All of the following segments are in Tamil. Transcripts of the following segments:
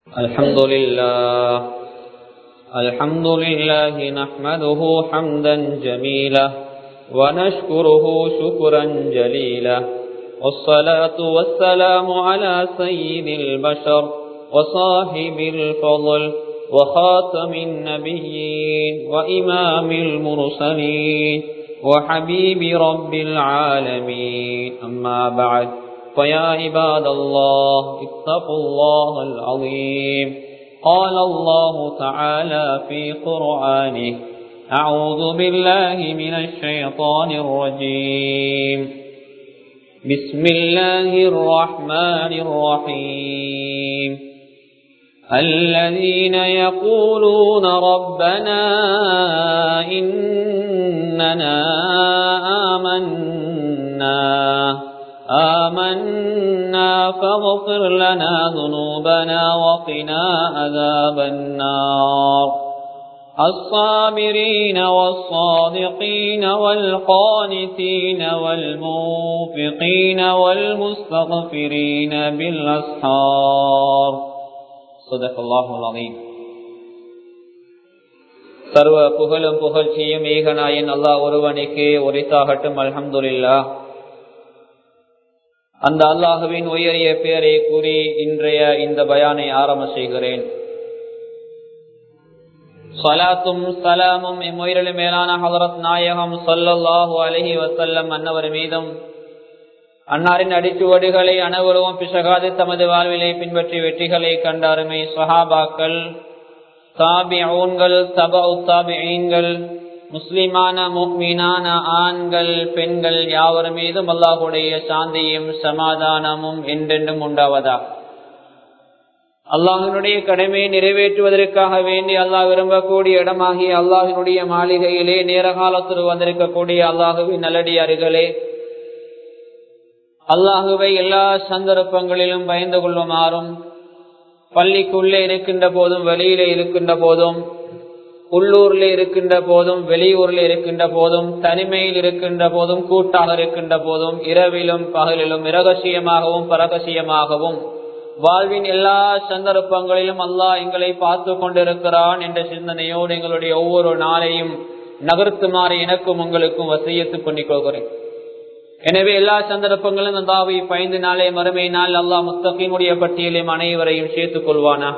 الحمد لله الحمد لله نحمده حمدا جميلا ونشكره شكرا جليلا والصلاة والسلام على سيد البشر وصاحب الفضل وخاتم النبيين وإمام المرسلين وحبيب رب العالمين أما بعد فيا عباد الله اتقوا الله العظيم قال الله تعالى في قرآنه أعوذ بالله من الشيطان الرجيم بسم الله الرحمن الرحيم الذين يقولون ربنا إننا آمنا آمنا فاغفر لنا ذنوبنا وقنا عذاب النار الصابرين والصادقين والقانتين والموفقين والمستغفرين بالأسحار صدق الله العظيم சர்வ புகழும் புகழ்ச்சியும் ஏகநாயன் அல்லாஹ் ஒருவனுக்கு உரித்தாகட்டும் அல்ஹம்துலில்லா அந்த அல்லாஹுவின் உயரிய பெயரை கூறி இன்றைய இந்த பயானை ஆரம்ப செய்கிறேன் சலாத்தும் சலாமும் இம்முயிரிலும் மேலான ஹதரத் நாயகம் சொல்லல்லாஹு அலஹி வசல்லம் அன்னவர் மீதும் அன்னாரின் அடிச்சுவடுகளை அனைவரும் பிசகாது தமது வாழ்விலை பின்பற்றி வெற்றிகளை கண்ட அருமை சஹாபாக்கள் தாபிஊன்கள் தபா தாபிகள் முஸ்லிமான முக்மீனான ஆண்கள் பெண்கள் யாவர் மீதும் அல்லாஹுடைய சாந்தியும் சமாதானமும் என்றென்றும் உண்டாவதா அல்லாஹினுடைய கடமையை நிறைவேற்றுவதற்காக வேண்டி அல்லாஹ் விரும்பக்கூடிய இடமாகிய அல்லாஹினுடைய மாளிகையிலே நேர காலத்தில் வந்திருக்கக்கூடிய அல்லாஹுவின் நல்லடியார்களே அல்லாஹுவை எல்லா சந்தர்ப்பங்களிலும் பயந்து கொள்ளுமாறும் பள்ளிக்குள்ளே இருக்கின்ற போதும் வெளியிலே இருக்கின்ற போதும் உள்ளூர்ல இருக்கின்ற போதும் வெளியூர்ல இருக்கின்ற போதும் தனிமையில் இருக்கின்ற போதும் கூட்டாக இருக்கின்ற போதும் இரவிலும் பகலிலும் இரகசியமாகவும் பரகசியமாகவும் வாழ்வின் எல்லா சந்தர்ப்பங்களிலும் அல்லாஹ் எங்களை பார்த்து கொண்டிருக்கிறான் என்ற சிந்தனையோடு எங்களுடைய ஒவ்வொரு நாளையும் நகர்த்துமாறு எனக்கும் உங்களுக்கும் வசியத்து பண்ணிக் கொள்கிறேன் எனவே எல்லா சந்தர்ப்பங்களும் அல்லாவை பயந்து நாளே மறுமை நாள் அல்லாஹ் முத்தகினுடைய பட்டியலையும் அனைவரையும் சேர்த்துக் கொள்வானா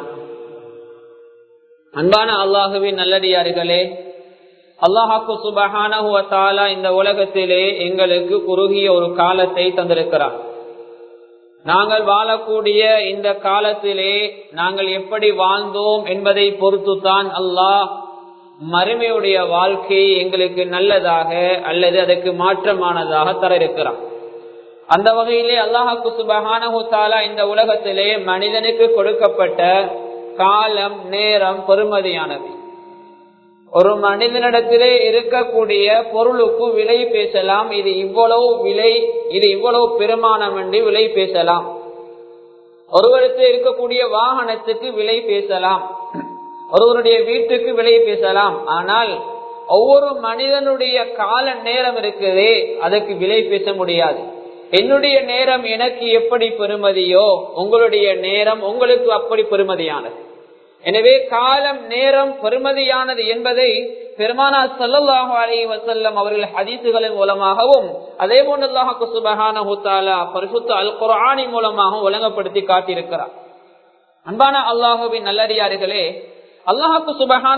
அன்பான அல்லாஹுவின் நல்லடியார்களே அல்லாஹாக்கு சுபஹானா இந்த உலகத்திலே எங்களுக்கு குறுகிய ஒரு காலத்தை தந்திருக்கிறார் நாங்கள் வாழக்கூடிய இந்த காலத்திலே நாங்கள் எப்படி வாழ்ந்தோம் என்பதை பொறுத்துத்தான் அல்லாஹ் மறுமையுடைய வாழ்க்கையை எங்களுக்கு நல்லதாக அல்லது அதற்கு மாற்றமானதாக தர இருக்கிறான் அந்த வகையிலே அல்லாஹாக்கு சுபஹானா இந்த உலகத்திலே மனிதனுக்கு கொடுக்கப்பட்ட காலம் நேரம் பெருமதியானது ஒரு மனிதனிடத்திலே இருக்கக்கூடிய பொருளுக்கு விலை பேசலாம் இது இவ்வளவு விலை இது இவ்வளவு பெருமானம் என்று விலை பேசலாம் ஒருவருக்கு இருக்கக்கூடிய வாகனத்துக்கு விலை பேசலாம் ஒருவருடைய வீட்டுக்கு விலை பேசலாம் ஆனால் ஒவ்வொரு மனிதனுடைய கால நேரம் இருக்குதே அதற்கு விலை பேச முடியாது என்னுடைய நேரம் எனக்கு எப்படி பெருமதியோ உங்களுடைய நேரம் உங்களுக்கு அப்படி பெருமதியானது எனவே காலம் நேரம் பெருமதியானது என்பதை பெருமானா சல்லாஹு அலி வசல்லம் அவர்கள் ஹதீசுகளின் மூலமாகவும் அதே போன்று சுபஹான பரிசுத்த அல் குரானி மூலமாகவும் ஒழுங்கப்படுத்தி காட்டியிருக்கிறார் அன்பான அல்லாஹுவின் நல்லடியார்களே அல்லாஹாக்கு சுபஹான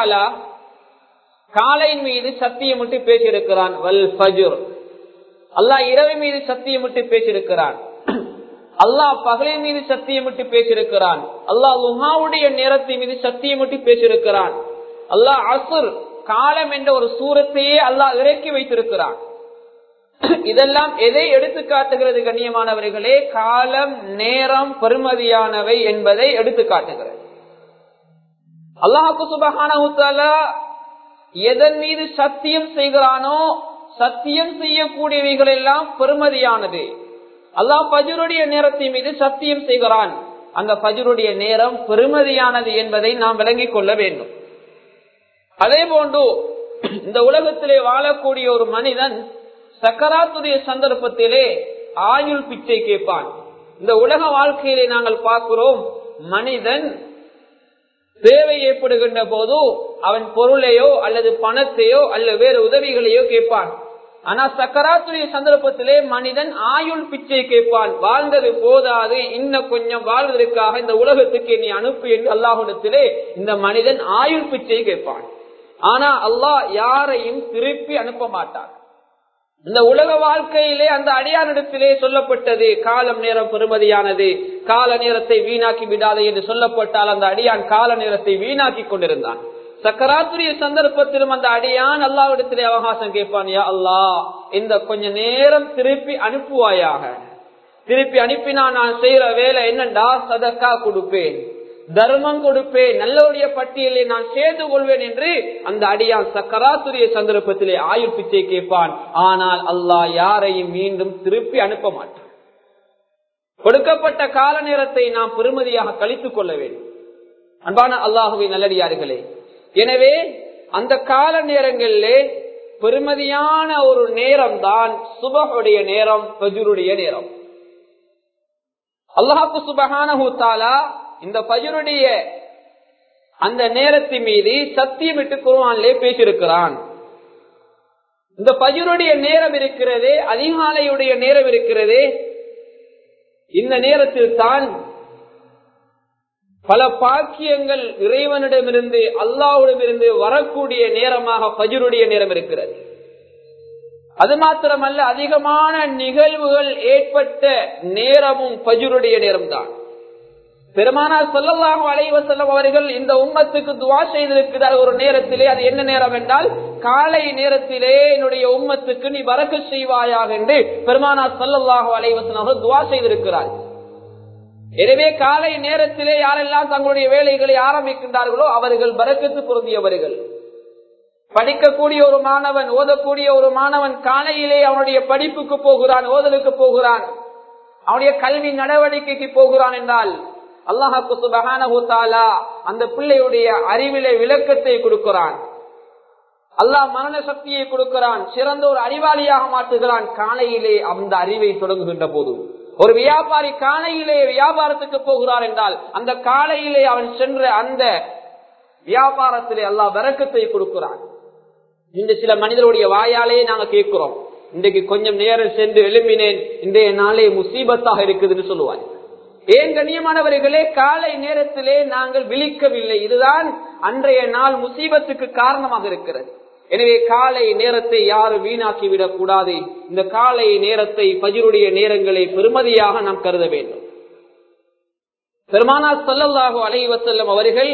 காலையின் மீது சத்தியமிட்டு பேசியிருக்கிறான் வல் ஃபஜுர் அல்லாஹ் இரவு மீது சத்தியமிட்டு பேசியிருக்கிறான் அல்லாஹ் பகலின் மீது சத்தியமிட்டு பேசியிருக்கிறான் அல்லாஹ் லுஹாவுடைய நேரத்தின் மீது சத்தியமிட்டு பேசியிருக்கிறான் அல்லாஹ் அசுர் காலம் என்ற ஒரு சூரத்தையே அல்லாஹ் இறக்கி வைத்திருக்கிறான் இதெல்லாம் எதை எடுத்து காட்டுகிறது கண்ணியமானவர்களே காலம் நேரம் பெருமதியானவை என்பதை எடுத்து காட்டுகிறது அல்லாஹு சுபகான எதன் மீது சத்தியம் செய்கிறானோ சத்தியம் செய்யக்கூடியவைகள் எல்லாம் பெருமதியானது அல்லாஹ் பஜருடைய நேரத்தின் மீது சத்தியம் செய்கிறான் அந்த பஜருடைய நேரம் பெருமதியானது என்பதை நாம் விளங்கிக் கொள்ள வேண்டும் அதே போன்று இந்த உலகத்திலே வாழக்கூடிய ஒரு மனிதன் சக்கராத்துடைய சந்தர்ப்பத்திலே ஆயுள் பிச்சை கேட்பான் இந்த உலக வாழ்க்கையிலே நாங்கள் பார்க்கிறோம் மனிதன் தேவை ஏற்படுகின்ற போது அவன் பொருளையோ அல்லது பணத்தையோ அல்லது வேறு உதவிகளையோ கேட்பான் ஆனா சக்கராத்துடைய சந்தர்ப்பத்திலே மனிதன் ஆயுள் பிச்சை கேட்பான் வாழ்ந்தது போதாது இன்னும் கொஞ்சம் வாழ்வதற்காக இந்த உலகத்துக்கு நீ அனுப்பு என்று அல்லாஹிடத்திலே இந்த மனிதன் ஆயுள் பிச்சை கேட்பான் ஆனா அல்லாஹ் யாரையும் திருப்பி அனுப்ப மாட்டான் இந்த உலக வாழ்க்கையிலே அந்த அடியானிடத்திலே சொல்லப்பட்டது காலம் நேரம் பெருமதியானது கால நேரத்தை வீணாக்கி விடாதே என்று சொல்லப்பட்டால் அந்த அடியான் கால நேரத்தை வீணாக்கி கொண்டிருந்தான் சக்கராத்துரிய சந்தர்ப்பத்திலும் அந்த அடியான் அல்லாவிடத்திலே அவகாசம் கேட்பான் யா அல்லா இந்த கொஞ்ச நேரம் திருப்பி அனுப்புவாயாக திருப்பி அனுப்பினா நான் செய்யற வேலை என்னண்டா சதக்கா கொடுப்பேன் தர்மம் கொடுப்பேன் நல்லவருடைய பட்டியலை நான் சேர்ந்து கொள்வேன் என்று அந்த அடியான் சக்கராத்துரிய சந்தர்ப்பத்திலே ஆயுள் பிச்சை கேட்பான் ஆனால் அல்லாஹ் யாரையும் மீண்டும் திருப்பி அனுப்ப மாட்டான் கொடுக்கப்பட்ட கால நேரத்தை நாம் பெருமதியாக கழித்துக் கொள்ள வேண்டும் அன்பான அல்லாஹுவை நல்லடியார்களே எனவே அந்த கால நேரங்களிலே பெருமதியான ஒரு நேரம் தான் சுபகுடைய நேரம் பஜுருடைய நேரம் அல்லாஹு சுபகான இந்த பஜருடைய அந்த நேரத்தின் மீது சத்தியமிட்டு குருவானிலே பேசியிருக்கிறான் இந்த பஜருடைய நேரம் இருக்கிறதே அதிகாலையுடைய நேரம் இருக்கிறதே இந்த நேரத்தில் தான் பல பாக்கியங்கள் இறைவனிடமிருந்து அல்லாவிடமிருந்து வரக்கூடிய நேரமாக பஜருடைய நேரம் இருக்கிறது அது மாத்திரமல்ல அதிகமான நிகழ்வுகள் ஏற்பட்ட நேரமும் பஜருடைய நேரம்தான் பெருமானார் சொல்லலாம் அலைவசல்லம் அவர்கள் இந்த உம்மத்துக்கு துவா செய்திருக்கிறார் ஒரு நேரத்திலே அது என்ன நேரம் என்றால் காலை நேரத்திலே என்னுடைய உம்மத்துக்கு நீ வரக்க செய்வாயாக என்று பெருமானார் சொல்லல்லாஹு அலைவசன் அவர்கள் துவா செய்திருக்கிறார் எனவே காலை நேரத்திலே யாரெல்லாம் தங்களுடைய வேலைகளை ஆரம்பிக்கின்றார்களோ அவர்கள் பறக்கத்து பொருந்தியவர்கள் படிக்கக்கூடிய ஒரு மாணவன் ஓதக்கூடிய ஒரு மாணவன் காலையிலே அவனுடைய படிப்புக்கு போகிறான் ஓதலுக்கு போகிறான் அவனுடைய கல்வி நடவடிக்கைக்கு போகிறான் என்றால் அல்லாஹாக்கு சுபகான அந்த பிள்ளையுடைய அறிவிலே விளக்கத்தை கொடுக்கிறான் அல்லாஹ் மரண சக்தியை கொடுக்கிறான் சிறந்த ஒரு அறிவாளியாக மாற்றுகிறான் காலையிலே அந்த அறிவை தொடங்குகின்ற போது ஒரு வியாபாரி காலையிலே வியாபாரத்துக்கு போகிறார் என்றால் அந்த காலையிலே அவன் சென்ற அந்த வியாபாரத்திலே அல்லாஹ் விறக்கத்தை கொடுக்கிறான் இந்த சில மனிதருடைய வாயாலே நாங்க கேட்கிறோம் இன்றைக்கு கொஞ்சம் நேரம் சென்று எழுப்பினேன் இன்றைய நாளே முசீபத்தாக இருக்குதுன்னு சொல்லுவாங்க ஏன் கண்ணியமானவர்களே காலை நேரத்திலே நாங்கள் விழிக்கவில்லை இதுதான் அன்றைய நாள் முசீபத்துக்கு காரணமாக இருக்கிறது எனவே காலை நேரத்தை யாரும் வீணாக்கி விடக் கூடாது இந்த காலை நேரத்தை பஜருடைய நேரங்களை பெருமதியாக நாம் கருத வேண்டும் பெருமானா சொல்லல்லாஹோ அலைவசல்லம் அவர்கள்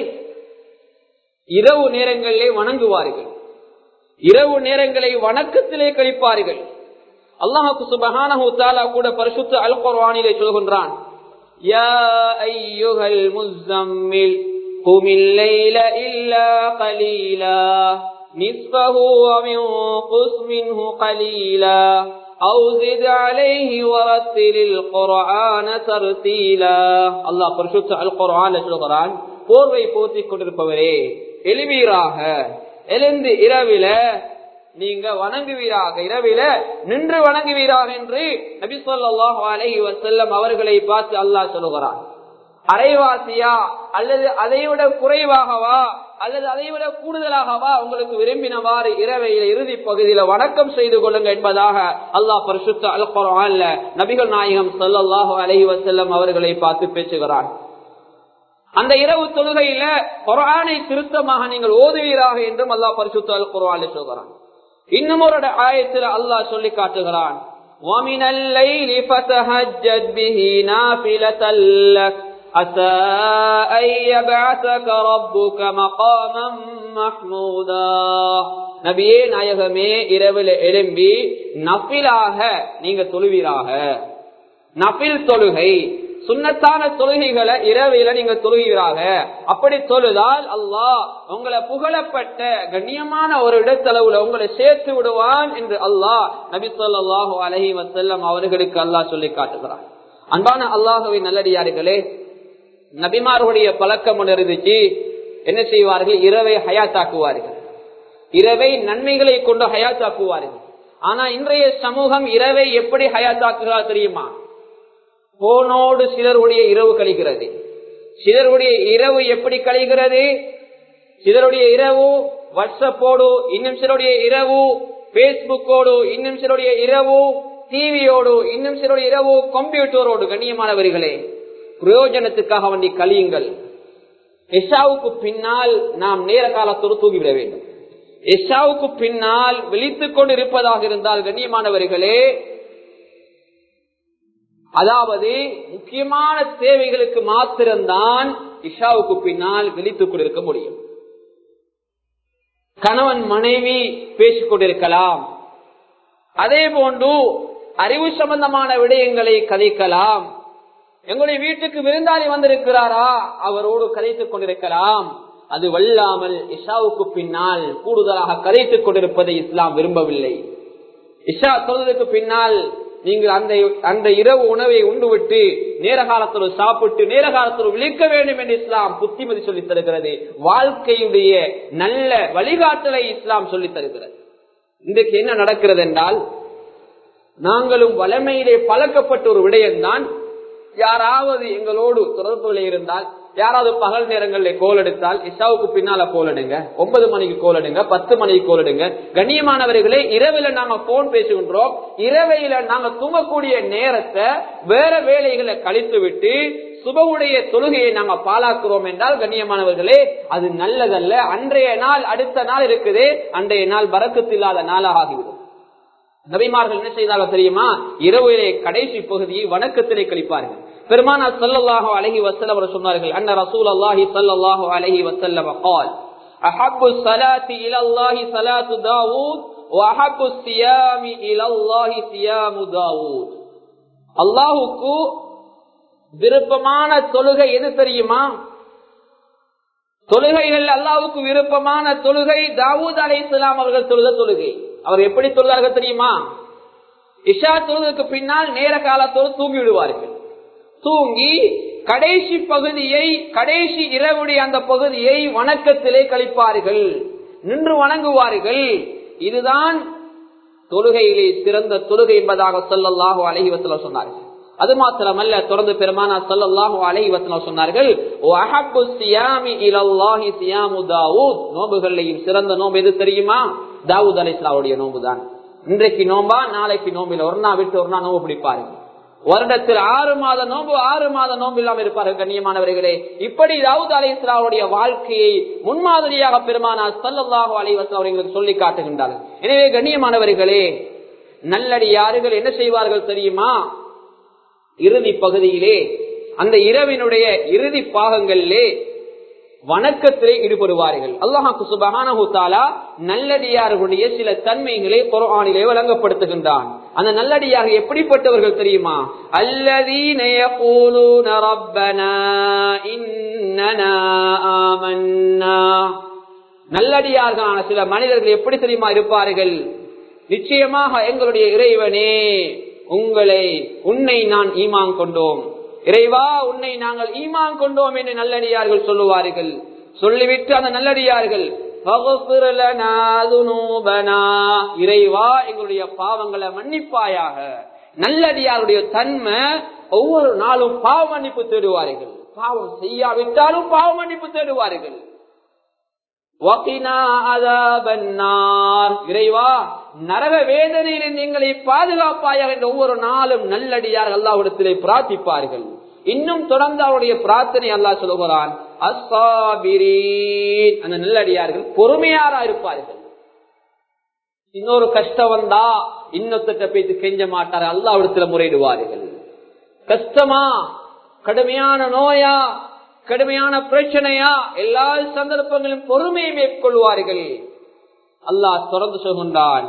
இரவு நேரங்களிலே வணங்குவார்கள் இரவு நேரங்களை வணக்கத்திலே கழிப்பார்கள் அல்லாஹுக்கு சுபகான கூட பரிசுத்த அல் குர்வானிலே சொல்கின்றான் يا أيها المزمل قم الليل إلا قليلا نصفه ومنقص منه قليلا أو زد عليه ورتل القرآن ترتيلا الله பரிசுத்த அல் குர்ஆன்ல சொல்கிறான் போர்வை போத்திக் கொண்டிருப்பவரே எழுவீராக எழுந்து இரவில நீங்க வணங்குவீராக இரவில நின்று வணங்குவீராக என்று நபி சொல்லாஹு அலஹி வசல்லம் அவர்களை பார்த்து அல்லாஹ் சொல்லுகிறான் அரைவாசியா அல்லது அதைவிட குறைவாகவா அல்லது அதைவிட கூடுதலாகவா உங்களுக்கு விரும்பினவாறு இரவையில இறுதி பகுதியில வணக்கம் செய்து கொள்ளுங்க என்பதாக அல்லாஹ் பரிசுத்த அல் குரான்ல நபிகள் நாயகம் சல்லாஹு அலஹி வசல்லம் அவர்களை பார்த்து பேசுகிறான் அந்த இரவு தொழுகையில குரானை திருத்தமாக நீங்கள் ஓதுவீராக என்றும் அல்லாஹ் பரிசுத்த அல் குரான் சொல்கிறான் இன்னும் ஒரு ஆயத்தில் அல்லாஹ் சொல்லி காட்டுகிறான் وَمِنَ اللَّيْلِ فَتَهَجَّدْ بِهِ نَافِلَةً لَكَ عَسَىٰ أَن يَبْعَثَكَ رَبُّكَ مَقَامًا مَحْمُودًا நபியே நாயகமே இரவில் எழும்பி நஃபிலாக நீங்க தொழுவீராக நஃபில் தொழுகை சுண்ணத்தான தொழுகைகளை இரவையில நீங்க தொழுகிறாக அப்படி தொழுதால் அல்லாஹ் உங்களை புகழப்பட்ட கண்ணியமான ஒரு இடத்தளவுல உங்களை சேர்த்து விடுவான் என்று அல்லாஹ் நபி சொல்லாஹு அலஹி வசல்லம் அவர்களுக்கு அல்லாஹ் சொல்லி காட்டுகிறான் அன்பான அல்லாஹுவை நல்லடியார்களே நபிமார்களுடைய பழக்கம் ஒன்று இருந்துச்சு என்ன செய்வார்கள் இரவை ஹயாத்தாக்குவார்கள் இரவை நன்மைகளை கொண்டு ஹயாத்தாக்குவார்கள் ஆனா இன்றைய சமூகம் இரவை எப்படி ஹயாத்தாக்குகிறா தெரியுமா போனோடு சிலருடைய இரவு கழிக்கிறது சிலருடைய இரவு எப்படி கழிகிறது சிலருடைய இரவு வாட்ஸ்அப்போடு இன்னும் சிலருடைய இரவு பேஸ்புக்கோடு இன்னும் சிலருடைய இரவு டிவியோடு இன்னும் சிலருடைய இரவு கம்ப்யூட்டரோடு கண்ணியமானவர்களே பிரயோஜனத்துக்காக வண்டி கழியுங்கள் எஷாவுக்கு பின்னால் நாம் நேர காலத்தோடு தூங்கிவிட வேண்டும் எஷாவுக்கு பின்னால் விழித்துக் கொண்டு இருப்பதாக இருந்தால் கண்ணியமானவர்களே அதாவது முக்கியமான தேவைகளுக்கு மாத்திரம்தான் இஷாவுக்கு பின்னால் விழித்துக் கொண்டிருக்க முடியும் கணவன் மனைவி பேசிக் கொண்டிருக்கலாம் அதே போன்று அறிவு சம்பந்தமான விடயங்களை கதைக்கலாம் எங்களுடைய வீட்டுக்கு விருந்தாளி வந்திருக்கிறாரா அவரோடு கதைத்துக் கொண்டிருக்கலாம் அது வல்லாமல் இஷாவுக்கு பின்னால் கூடுதலாக கதைத்துக் கொண்டிருப்பதை இஸ்லாம் விரும்பவில்லை இஷா சொல்வதற்கு பின்னால் நீங்கள் அந்த அந்த இரவு உணவை உண்டுவிட்டு நேர காலத்தோடு சாப்பிட்டு நேர காலத்தோடு விழிக்க வேண்டும் என்று இஸ்லாம் புத்திமதி சொல்லித் தருகிறது வாழ்க்கையுடைய நல்ல வழிகாட்டலை இஸ்லாம் சொல்லித் தருகிறது இன்றைக்கு என்ன நடக்கிறது என்றால் நாங்களும் வளமையிலே பழக்கப்பட்ட ஒரு விடயம்தான் யாராவது எங்களோடு தொடர்புல இருந்தால் யாராவது பகல் நேரங்களில் கோல் எடுத்தால் இஷாவுக்கு பின்னால கோல் எடுங்க ஒன்பது மணிக்கு கோல் எடுங்க பத்து மணிக்கு கோல் எடுங்க கண்ணியமானவர்களே இரவுல நாங்க போன் பேசுகின்றோம் இரவையில நாங்க தூங்கக்கூடிய நேரத்தை வேற வேலைகளை கழித்து விட்டு சுபவுடைய தொழுகையை நாங்க பாலாக்குறோம் என்றால் கண்ணியமானவர்களே அது நல்லதல்ல அன்றைய நாள் அடுத்த நாள் இருக்குது அன்றைய நாள் பறக்கத்தில்லாத நாளாக ஆகிவிடும் நபிமார்கள் என்ன செய்தாலும் தெரியுமா இரவிலே கடைசி பகுதியை வணக்கத்திலே கழிப்பார்கள் பெருமானா சல்லல்லாஹு அலஹி வசல்லம் அவர் சொன்னார்கள் அன்ன ரசூல் அல்லாஹி சல்லல்லாஹு அலஹி வசல்லம் قال احب الصلاه الى الله صلاه داوود واحب الصيام الى الله صيام داوود அல்லாஹ்வுக்கு விருப்பமான தொழுகை எது தெரியுமா தொழுகைகள் அல்லாவுக்கு விருப்பமான தொழுகை தாவூத் அலை இஸ்லாம் அவர்கள் தொழுத தொழுகை அவர் எப்படி தொழுதார்கள் தெரியுமா இஷா தொழுதுக்கு பின்னால் நேர காலத்தோடு தூங்கி விடுவார்கள் தூங்கி கடைசி பகுதியை கடைசி இரவுடைய அந்த பகுதியை வணக்கத்திலே கழிப்பார்கள் நின்று வணங்குவார்கள் இதுதான் தொழுகையிலே சிறந்த தொழுகை என்பதாக சொல்லல்லாஹு அலஹி வசல சொன்னார்கள் அது மாத்திரமல்ல தொடர்ந்து பெருமானா சொல்லல்லாஹு அலஹி வசல சொன்னார்கள் நோம்புகளையும் சிறந்த நோம்பு எது தெரியுமா தாவூத் அலி இஸ்லாவுடைய நோம்பு தான் இன்றைக்கு நோம்பா நாளைக்கு நோம்பில் ஒரு நாள் விட்டு ஒரு நாள் நோம்பு பிடிப்பாருங்க வருடத்தில் ஆறு மாத நோம்பு ஆறு மாத நோம்பு இல்லாமல் இருப்பார்கள் கண்ணியமானவர்களே இப்படி தாவூத் அலி இஸ்லாவுடைய வாழ்க்கையை முன்மாதிரியாக பெருமானா சல்லாஹூ அலி வஸ்லாம் அவர்களுக்கு சொல்லி காட்டுகின்றார்கள் எனவே கண்ணியமானவர்களே நல்லடியார்கள் என்ன செய்வார்கள் தெரியுமா இறுதி பகுதியிலே அந்த இரவினுடைய இறுதி பாகங்களிலே வணக்கத்திலே ஈடுபடுவார்கள் அல்லாஹாக்கு சுபகானா நல்லடியார்களுடைய சில தன்மைகளை குரானிலே வழங்கப்படுத்துகின்றான் அந்த நல்லடியாக எப்படிப்பட்டவர்கள் தெரியுமா நல்லடியார்களான சில மனிதர்கள் எப்படி தெரியுமா இருப்பார்கள் நிச்சயமாக எங்களுடைய இறைவனே உங்களை உன்னை நான் ஈமான் கொண்டோம் இறைவா உன்னை நாங்கள் ஈமான் கொண்டோம் என்று நல்லடியார்கள் சொல்லுவார்கள் சொல்லிவிட்டு அந்த நல்லடியார்கள் இறைவா எங்களுடைய பாவங்களை மன்னிப்பாயாக நல்லடியாருடைய தன்மை ஒவ்வொரு நாளும் பாவ மன்னிப்பு தேடுவார்கள் பாவம் செய்யாவிட்டாலும் பாவ மன்னிப்பு தேடுவார்கள் இறைவா நரக வேதனையில் எங்களை பாதுகாப்பாயாக என்ற ஒவ்வொரு நாளும் நல்லடியார் அல்லாவிடத்திலே பிரார்த்திப்பார்கள் இன்னும் தொடர்ந்து அவருடைய பிரார்த்தனை அல்லா சொல்லுகிறான் அந்த நல்லடியார்கள் பொறுமையாரா இருப்பார்கள் இன்னொரு கஷ்டம் வந்தா இன்னொத்த பேச்சு கெஞ்ச மாட்டார் அல்லாவிடத்துல முறையிடுவார்கள் கஷ்டமா கடுமையான நோயா கடுமையான பிரச்சனையா எல்லா சந்தர்ப்பங்களும் பொறுமையை மேற்கொள்வார்கள் அல்லாஹ் தொடர்ந்து சொல்கின்றான்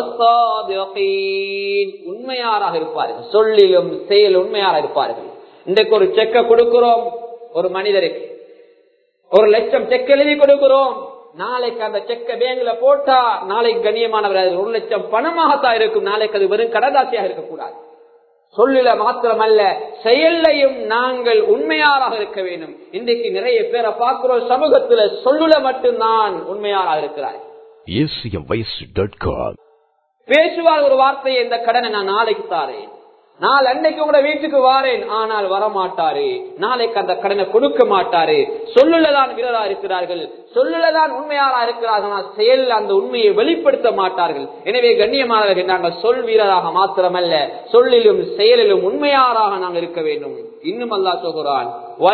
உண்மையாராக இருப்பார்கள் சொல்லிலும் செயல் உண்மையாராக இருப்பார்கள் இன்றைக்கு ஒரு செக்க கொடுக்கிறோம் ஒரு மனிதருக்கு ஒரு லட்சம் செக் எழுதி கொடுக்கிறோம் நாளைக்கு அந்த செக்க பேங்க்ல போட்டா நாளைக்கு கண்ணியமானவர் ஒரு லட்சம் பணமாகத்தான் இருக்கும் நாளைக்கு அது வெறும் கடதாசியாக இருக்கக்கூடாது சொல்லில மாத்திரமல்ல செயல்லையும் நாங்கள் உண்மையாராக இருக்க வேண்டும் இன்றைக்கு நிறைய பேரை பார்க்கிறோம் சமூகத்துல சொல்லுல மட்டும்தான் உண்மையாராக இருக்கிறார் பேசுவார் ஒரு வார்த்தையை இந்த கடனை நான் நாளைக்கு தாரேன் நாள் அன்னைக்கு உங்களோட வீட்டுக்கு வாரேன் ஆனால் வரமாட்டாரு நாளைக்கு அந்த கடனை கொடுக்க மாட்டாரு சொல்லுலதான் வீரரா இருக்கிறார்கள் சொல்லுலதான் உண்மையாரா இருக்கிறார்கள் ஆனால் செயலில் அந்த உண்மையை வெளிப்படுத்த மாட்டார்கள் எனவே கண்ணியமானவர்கள் நாங்கள் சொல் வீரராக மாத்திரமல்ல சொல்லிலும் செயலிலும் உண்மையாராக நாங்கள் இருக்க வேண்டும் இன்னும் அல்லா சொல்கிறான்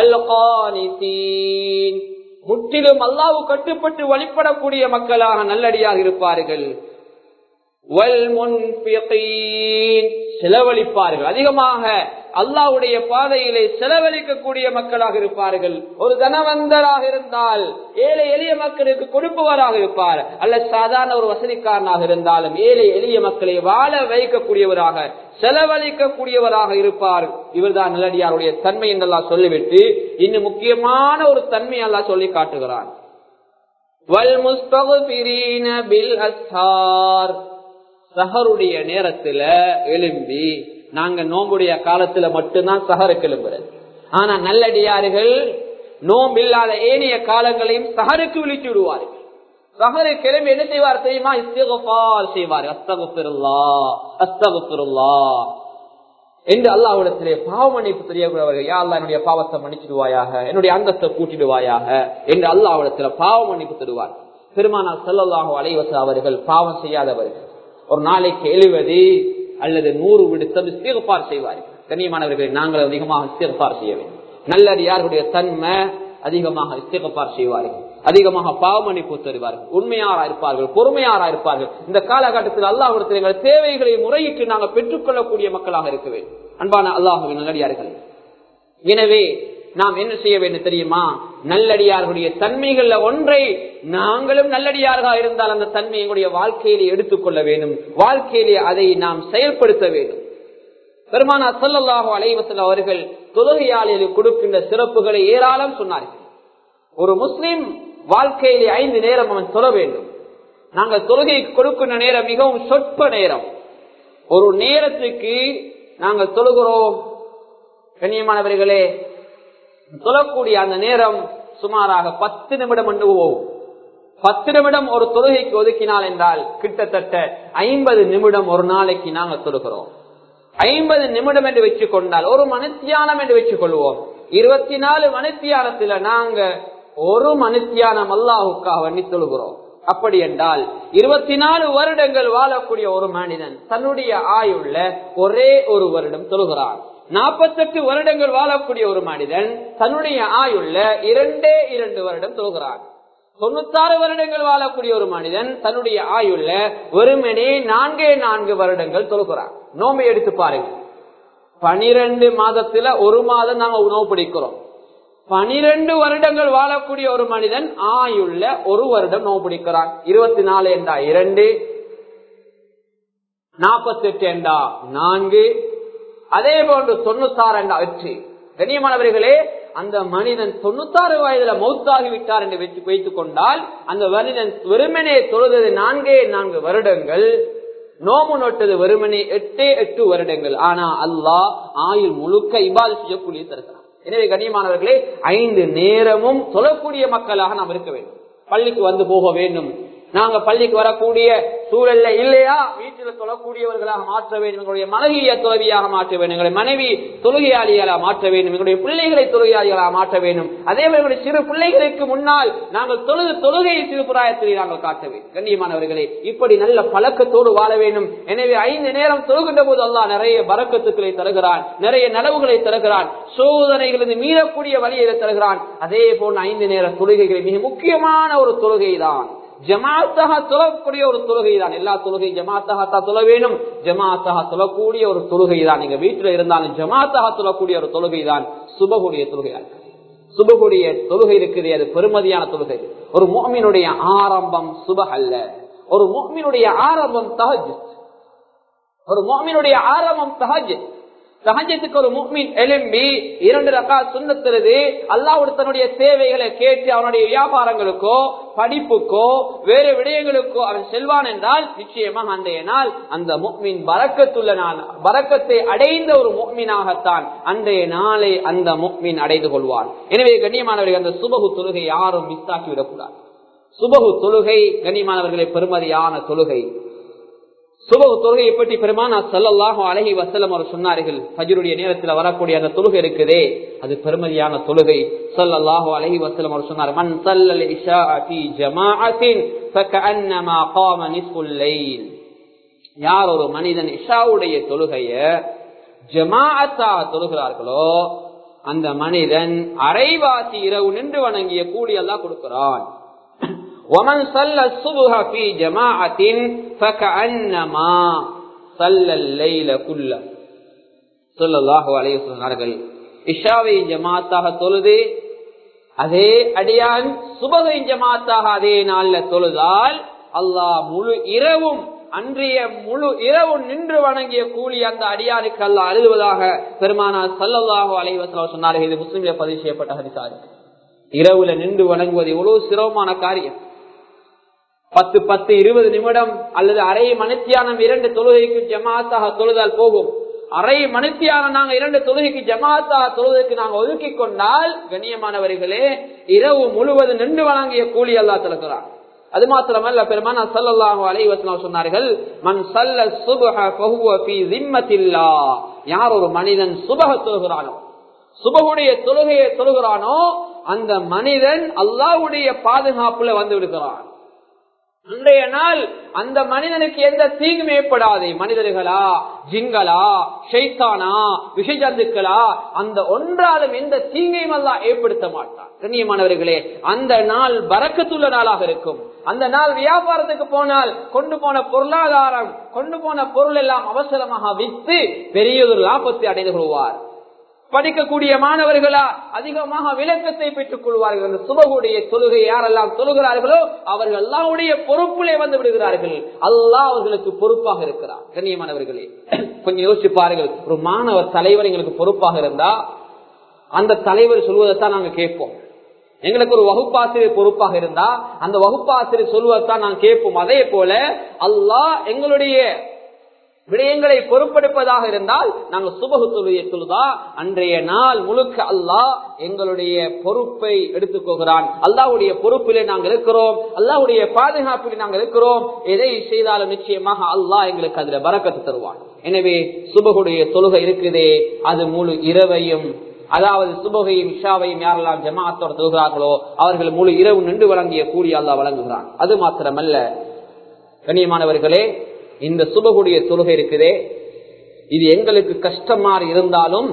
முற்றிலும் அல்லாவு கட்டுப்பட்டு வழிபடக்கூடிய மக்களாக நல்லடியாக இருப்பார்கள் செலவழிப்பார்கள் அதிகமாக அல்லாவுடைய பாதையிலே செலவழிக்கக்கூடிய மக்களாக இருப்பார்கள் ஒரு தனவந்தராக இருந்தால் ஏழை எளிய மக்களுக்கு கொடுப்பவராக இருப்பார் அல்ல சாதாரண ஒரு வசதிக்காரனாக இருந்தாலும் ஏழை எளிய மக்களை வாழ வைக்கக்கூடியவராக செலவழிக்கக்கூடியவராக இருப்பார் இவர்தான் நல்லடியாருடைய தன்மை என்றெல்லாம் சொல்லிவிட்டு இன்னும் முக்கியமான ஒரு தன்மை எல்லாம் சொல்லி காட்டுகிறான் சஹருடைய நேரத்துல எழும்பி நாங்க நோம்புடைய காலத்துல மட்டும்தான் சஹருக்கு எழும்புறது ஆனா நல்லடியார்கள் நோம்பு இல்லாத ஏனைய காலங்களையும் சஹருக்கு விழித்து விடுவார்கள் சஹரு கிளம்பி என்ன செய்வார் தெரியுமா இஸ்திகபார் செய்வார் அஸ்தகுல்லா அஸ்தகுல்லா என்று அல்லாவிடத்திலே பாவ மன்னிப்பு தெரியக்கூடியவர்கள் யா அல்லா என்னுடைய பாவத்தை மன்னிச்சிடுவாயாக என்னுடைய அந்தஸ்தை கூட்டிடுவாயாக என்று அல்லாவிடத்துல பாவ மன்னிப்பு தருவார் பெருமானார் செல்லல்லாக அலைவச அவர்கள் பாவம் செய்யாதவர்கள் ஒரு நாளைக்கு எழுவது அல்லது நூறு விடுத்தம் இஸ்திகபார் செய்வார்கள் கண்ணியமானவர்களை நாங்கள் அதிகமாக இஸ்திகபார் செய்ய வேண்டும் நல்லடியார்களுடைய தன்மை அதிகமாக இஸ்திகபார் செய்வார்கள் அதிகமாக பாவமன்னிப்பு தருவார்கள் உண்மையாரா இருப்பார்கள் பொறுமையாரா இருப்பார்கள் இந்த காலகட்டத்தில் அல்லாஹிடத்தில் எங்கள் தேவைகளை முறையிட்டு நாங்கள் பெற்றுக்கொள்ளக்கூடிய மக்களாக இருக்க வேண்டும் அன்பான அல்லாஹுவின் நல்லடியார்கள் எனவே நாம் என்ன செய்ய வேண்டும் தெரியுமா நல்லடியார்களுடைய தன்மைகள்ல ஒன்றை நாங்களும் நல்லடியார்களாக இருந்தால் அந்த தன்மை எங்களுடைய வாழ்க்கையிலே எடுத்துக்கொள்ள வேண்டும் வாழ்க்கையிலே அதை நாம் செயல்படுத்த வேண்டும் பெருமானா சொல்லல்லாஹு அலைவசல் அவர்கள் தொழுகையாளில் கொடுக்கின்ற சிறப்புகளை ஏராளம் சொன்னார்கள் ஒரு முஸ்லிம் வாழ்க்கையிலே ஐந்து நேரம் அவன் தொழ வேண்டும் நாங்கள் தொழுகை கொடுக்கின்ற நேரம் மிகவும் சொற்ப நேரம் ஒரு நேரத்துக்கு நாங்கள் தொழுகிறோம் கண்ணியமானவர்களே தொழக்கூடிய அந்த நேரம் சுமாராக பத்து நிமிடம் என்று போகும் பத்து நிமிடம் ஒரு தொழுகைக்கு ஒதுக்கினால் என்றால் கிட்டத்தட்ட ஐம்பது நிமிடம் ஒரு நாளைக்கு நாங்கள் தொழுகிறோம் ஐம்பது நிமிடம் என்று வச்சுக் கொண்டால் ஒரு மனுத்தியானம் என்று வச்சுக் கொள்வோம் இருபத்தி நாலு மனுத்தியானத்துல நாங்க ஒரு மனுத்தியானம் அல்லாஹுக்காக வண்ணி தொழுகிறோம் அப்படி என்றால் இருபத்தி நாலு வருடங்கள் வாழக்கூடிய ஒரு மனிதன் தன்னுடைய ஆயுள்ள ஒரே ஒரு வருடம் தொழுகிறான் நாற்பத்தெட்டு வருடங்கள் வாழக்கூடிய ஒரு மனிதன் தன்னுடைய ஆயுள்ள இரண்டே இரண்டு வருடம் தொழுகிறான் தொண்ணூத்தாறு வருடங்கள் வாழக்கூடிய ஒரு மனிதன் தன்னுடைய ஆயுள்ள வெறுமனே நான்கே நான்கு வருடங்கள் தொழுகிறான் நோம்பை எடுத்து பாருங்க பனிரெண்டு மாதத்துல ஒரு மாதம் நாங்க உணவு பிடிக்கிறோம் பனிரெண்டு வருடங்கள் வாழக்கூடிய ஒரு மனிதன் ஆயுள்ள ஒரு வருடம் நோவு பிடிக்கிறான் இருபத்தி நாலு என்றா இரண்டு நாற்பத்தி எட்டு என்றா நான்கு அதே போன்று தொண்ணூத்தாறு என்றா வெற்றி கண்ணியமானவர்களே அந்த மனிதன் தொண்ணூத்தாறு வயதுல மௌத்தாகி விட்டார் என்று வைத்து வைத்துக் கொண்டால் அந்த மனிதன் வெறுமனே தொழுதது நான்கே நான்கு வருடங்கள் நோமு நோட்டது வெறுமனே எட்டே எட்டு வருடங்கள் ஆனா அல்லாஹ் ஆயுள் முழுக்க இபால் செய்யக்கூடிய தருகிறான் எனவே கண்ணியமானவர்களே ஐந்து நேரமும் தொழக்கூடிய மக்களாக நாம் இருக்க வேண்டும் பள்ளிக்கு வந்து போக வேண்டும் நாங்க பள்ளிக்கு வரக்கூடிய சூழல்ல இல்லையா வீட்டில தொழக்கூடியவர்களாக மாற்ற வேண்டும் எங்களுடைய மனைவிய துறவியாக மாற்ற வேண்டும் எங்களுடைய மனைவி தொழுகையாளிகளாக மாற்ற வேண்டும் எங்களுடைய பிள்ளைகளை தொழுகையாளிகளாக மாற்ற வேண்டும் அதே மாதிரி எங்களுடைய சிறு பிள்ளைகளுக்கு முன்னால் நாங்கள் தொழுது தொழுகை சிறு பிராயத்தில் நாங்கள் காட்ட வேண்டும் கண்ணியமானவர்களே இப்படி நல்ல பழக்கத்தோடு வாழ வேண்டும் எனவே ஐந்து நேரம் தொழுகின்ற போது அல்லா நிறைய பறக்கத்துக்களை தருகிறான் நிறைய நலவுகளை தருகிறான் சோதனைகளிலிருந்து மீறக்கூடிய வழியை தருகிறான் அதே போன்ற ஐந்து நேர தொழுகைகள் மிக முக்கியமான ஒரு தொழுகை தான் ஜமாத்தாக தொழக்கூடிய ஒரு தொழுகை தான் எல்லா தொழுகை ஜமாத்தாக தொழ வேணும் ஜமாத்தாக தொழக்கூடிய ஒரு தொழுகை தான் நீங்க வீட்டுல இருந்தாலும் ஜமாத்தாக தொழக்கூடிய ஒரு தொழுகை தான் சுபகுடைய தொழுகையா இருக்கு சுபகுடைய தொழுகை இருக்குது அது பெருமதியான தொழுகை ஒரு மோமினுடைய ஆரம்பம் சுப அல்ல ஒரு மோமினுடைய ஆரம்பம் தஹஜ் ஒரு மோமினுடைய ஆரம்பம் தஹஜ் சகஜத்துக்கு ஒரு முக்மின் எலும்பி இரண்டு ரகா சுண்ணத்துறது அல்லாவோட தன்னுடைய தேவைகளை கேட்டு அவனுடைய வியாபாரங்களுக்கோ படிப்புக்கோ வேறு விடயங்களுக்கோ அவன் செல்வான் என்றால் நிச்சயமாக அன்றைய நாள் அந்த முக்மின் பறக்கத்துள்ள நாள் பறக்கத்தை அடைந்த ஒரு முக்மீனாகத்தான் அன்றைய நாளை அந்த முக்மின் அடைந்து கொள்வான் எனவே கண்ணியமானவர்கள் அந்த சுபகு தொழுகை யாரும் மிஸ் ஆக்கி விடக்கூடாது சுபகு தொழுகை கண்ணியமானவர்களை பெருமதியான தொழுகை சுபகு தொழுகையை பற்றி பெருமானா சல்லல்லாஹு அலஹி வசலம் அவர் சொன்னார்கள் ஃபஜ்ருடைய நேரத்தில் வரக்கூடிய அந்த தொழுகை இருக்குதே அது பெருமதியான தொழுகை சல்லல்லாஹு அலஹி வசலம் அவர் சொன்னார் மன் சல்லல் இஷா ஃபீ ஜமாஅத்தின் ஃபகஅன்னமா காம நிஸ்ஃபுல் லைல் யார் ஒரு மனிதன் இஷாவுடைய தொழுகைய ஜமாஅத்தா தொழுகிறார்களோ அந்த மனிதன் அரைவாசி இரவு நின்று வணங்கிய கூலி எல்லாம் கொடுக்கிறான் ومن صلى الصبح في جماعة فكأنما صلى الليل كله صلى الله عليه சொன்னார்கள் இஷாவை ஜமாத்தாக தொழுது அதே அடியான் சுபகை ஜமாத்தாக அதே நாள்ல தொழுதால் அல்லாஹ் முழு இரவும் அன்றைய முழு இரவு நின்று வணங்கிய கூலி அந்த அடியானுக்கு அல்ல அழுதுவதாக பெருமானா சல்லல்லாஹு அலைவசம் சொன்னார்கள் இது முஸ்லிம்ல பதிவு செய்யப்பட்ட ஹரிசாரி இரவுல நின்று வணங்குவது எவ்வளவு சிரமமான காரியம் பத்து பத்து இருபது நிமிடம் அல்லது அரை மணித்தியானம் இரண்டு தொழுகைக்கு ஜமாத்தாக தொழுதால் போகும் அரை மணித்தியானம் நாங்க இரண்டு தொழுகைக்கு ஜமாத்தாக தொழுவதற்கு நாங்க ஒதுக்கி கொண்டால் கண்ணியமானவர்களே இரவு முழுவதும் நின்று வழங்கிய கூலி அல்லா திறக்கிறான் அது மாத்திரமல்ல பெருமான சல்லல்லாஹு அலைஹி வஸல்லம் சொன்னார்கள் மன் சல்ல சுபஹ ஃபஹுவ ஃபீ ஸிம்மத்தில்லா யார் ஒரு மனிதன் சுபஹ தொழுகிறானோ சுபஹுடைய தொழுகையை தொழுகிறானோ அந்த மனிதன் அல்லாஹ்வுடைய பாதுகாப்புல வந்து விடுகிறான் அன்றைய நாள் அந்த மனிதனுக்கு எந்த தீங்கும் ஏற்படாது மனிதர்களா ஜிங்களா ஷைத்தானா விஷஜந்துக்களா அந்த ஒன்றாலும் எந்த தீங்கையும் அல்லா ஏற்படுத்த மாட்டான் கண்ணியமானவர்களே அந்த நாள் பறக்கத்துள்ள நாளாக இருக்கும் அந்த நாள் வியாபாரத்துக்கு போனால் கொண்டு போன பொருளாதாரம் கொண்டு போன பொருள் எல்லாம் அவசரமாக விற்று பெரிய ஒரு லாபத்தை அடைந்து கொள்வார் படிக்கக்கூடிய மாணவர்களா அதிகமாக விளக்கத்தை பெற்றுக் கொள்வார்கள் அந்த சுபகுடைய தொழுகை யாரெல்லாம் தொழுகிறார்களோ அவர்கள் அல்லாவுடைய பொறுப்பிலே வந்து விடுகிறார்கள் அல்லாஹ் அவர்களுக்கு பொறுப்பாக இருக்கிறார் கண்ணியமானவர்களே கொஞ்சம் யோசிச்சு பாருங்கள் ஒரு மாணவர் தலைவர் எங்களுக்கு பொறுப்பாக இருந்தா அந்த தலைவர் சொல்வதைத்தான் நாங்க கேட்போம் எங்களுக்கு ஒரு வகுப்பாசிரியர் பொறுப்பாக இருந்தா அந்த வகுப்பாசிரியர் சொல்வதைத்தான் நாங்க கேட்போம் அதே போல அல்லாஹ் எங்களுடைய விடயங்களை பொறுப்பெடுப்பதாக இருந்தால் நாங்க சுபகு தொழுகையை தொழுதா அன்றைய நாள் முழுக்க அல்லாஹ் எங்களுடைய பொறுப்பை எடுத்துக்கொள்கிறான் அல்லாவுடைய பொறுப்பிலே நாங்கள் இருக்கிறோம் அல்லாவுடைய பாதுகாப்பில் நாங்கள் இருக்கிறோம் எதை செய்தாலும் நிச்சயமாக அல்லாஹ் எங்களுக்கு அதுல பறக்கத்து தருவான் எனவே சுபகுடைய தொழுகை இருக்குதே அது முழு இரவையும் அதாவது சுபகையும் இஷாவையும் யாரெல்லாம் ஜமாத்தோட தொழுகிறார்களோ அவர்கள் முழு இரவு நின்று வழங்கிய கூலி அல்லாஹ் வழங்குகிறான் அது மாத்திரமல்ல கண்ணியமானவர்களே இந்த சுபகுடைய தொழுகை இருக்குதே இது எங்களுக்கு கஷ்டமா இருந்தாலும்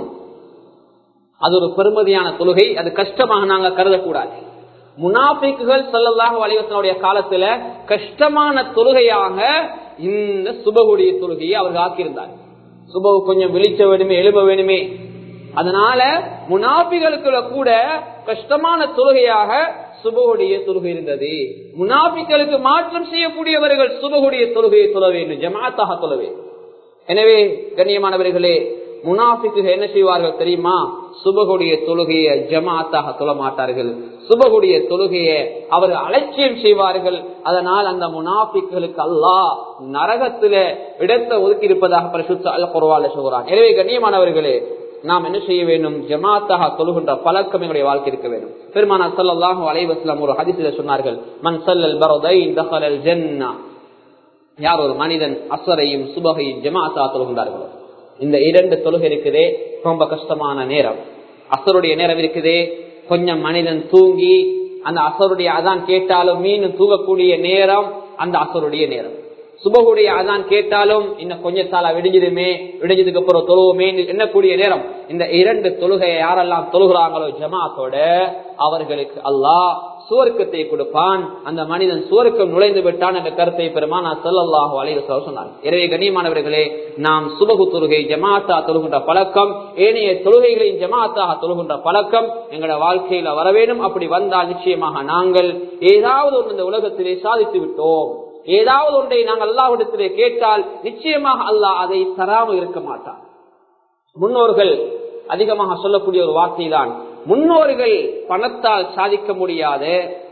அது ஒரு பெருமதியான தொழுகை அது கஷ்டமாக நாங்க கருதக்கூடாது முனாபிக்குகள் சொல்லலாக வலிவசனுடைய காலத்துல கஷ்டமான தொழுகையாக இந்த சுபகுடைய தொழுகையை அவர்கள் ஆக்கியிருந்தார் சுபகு கொஞ்சம் விழிச்ச வேணுமே எழுப வேணுமே அதனால முனாபிகளுக்குள்ள கூட கஷ்டமான தொழுகையாக சுபகுடைய தொழுகை இருந்தது முனாபிக்களுக்கு மாற்றம் செய்யக்கூடியவர்கள் சுபகுடைய தொழுகையை தொழ வேண்டும் ஜமாத்தாக தொழ வேண்டும் எனவே கண்ணியமானவர்களே முனாபிக்கு என்ன செய்வார்கள் தெரியுமா சுபகுடைய தொழுகையை ஜமாத்தாக தொழ மாட்டார்கள் சுபகுடைய தொழுகையை அவர் அலட்சியம் செய்வார்கள் அதனால் அந்த முனாபிக்களுக்கு அல்லாஹ் நரகத்தில இடத்தை ஒதுக்கி இருப்பதாக பரிசுத்த அல்ல குறவால சொல்கிறான் எனவே கண்ணியமானவர்களே நாம் என்ன செய்ய வேண்டும் ஜமாத்தாக தொழுகின்ற பழக்கம் எங்களுடைய வாழ்க்கை இருக்க வேண்டும் பெருமானா சல்லாஹூ அலைவாஸ்லாம் ஒரு ஹதிசில சொன்னார்கள் மன் சல்லல் பரோதை தஹலல் ஜன்னா யார் ஒரு மனிதன் அசரையும் சுபகையும் ஜமாத்தா தொழுகின்றார்களோ இந்த இரண்டு தொழுகை இருக்குதே ரொம்ப கஷ்டமான நேரம் அசருடைய நேரம் இருக்குதே கொஞ்சம் மனிதன் தூங்கி அந்த அசருடைய அதான் கேட்டாலும் மீன் தூங்கக்கூடிய நேரம் அந்த அசருடைய நேரம் சுபகுடைய அதான் கேட்டாலும் இன்னும் கொஞ்சத்தால விடிஞ்சதுமே விடிஞ்சதுக்கு அப்புறம் தொழுவோமே எண்ணக்கூடிய நேரம் இந்த இரண்டு தொழுகையை யாரெல்லாம் தொழுகிறாங்களோ ஜமாத்தோட அவர்களுக்கு அல்லாஹ் சுவர்க்கத்தை கொடுப்பான் அந்த மனிதன் சுவர்க்கம் நுழைந்து விட்டான் என்ற கருத்தை பெருமான் சல்லாஹு அலைவ சொன்னார் எனவே கண்ணியமானவர்களே நாம் சுபகு தொழுகை ஜமாத்தா தொழுகின்ற பழக்கம் ஏனைய தொழுகைகளின் ஜமாத்தாக தொழுகின்ற பழக்கம் எங்களோட வாழ்க்கையில வர வேண்டும் அப்படி வந்தால் நிச்சயமாக நாங்கள் ஏதாவது ஒன்று இந்த உலகத்திலே சாதித்து விட்டோம் ஏதாவது ஒன்றை நாங்கள் அல்லாவிடத்திலே கேட்டால் நிச்சயமாக அல்லாஹ் அதை தராமல் இருக்க மாட்டான் முன்னோர்கள் அதிகமாக சொல்லக்கூடிய ஒரு வார்த்தை தான் முன்னோர்கள் பணத்தால் சாதிக்க முடியாத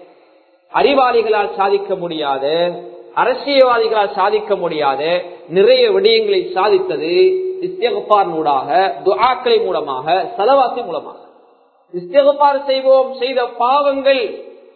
அறிவாளிகளால் சாதிக்க முடியாத அரசியல்வாதிகளால் சாதிக்க முடியாத நிறைய விடயங்களை சாதித்தது இஸ்தியகப்பார் மூடாக துஆக்களை மூலமாக செலவாத்தி மூலமாக இஸ்தியகப்பார் செய்வோம் செய்த பாவங்கள்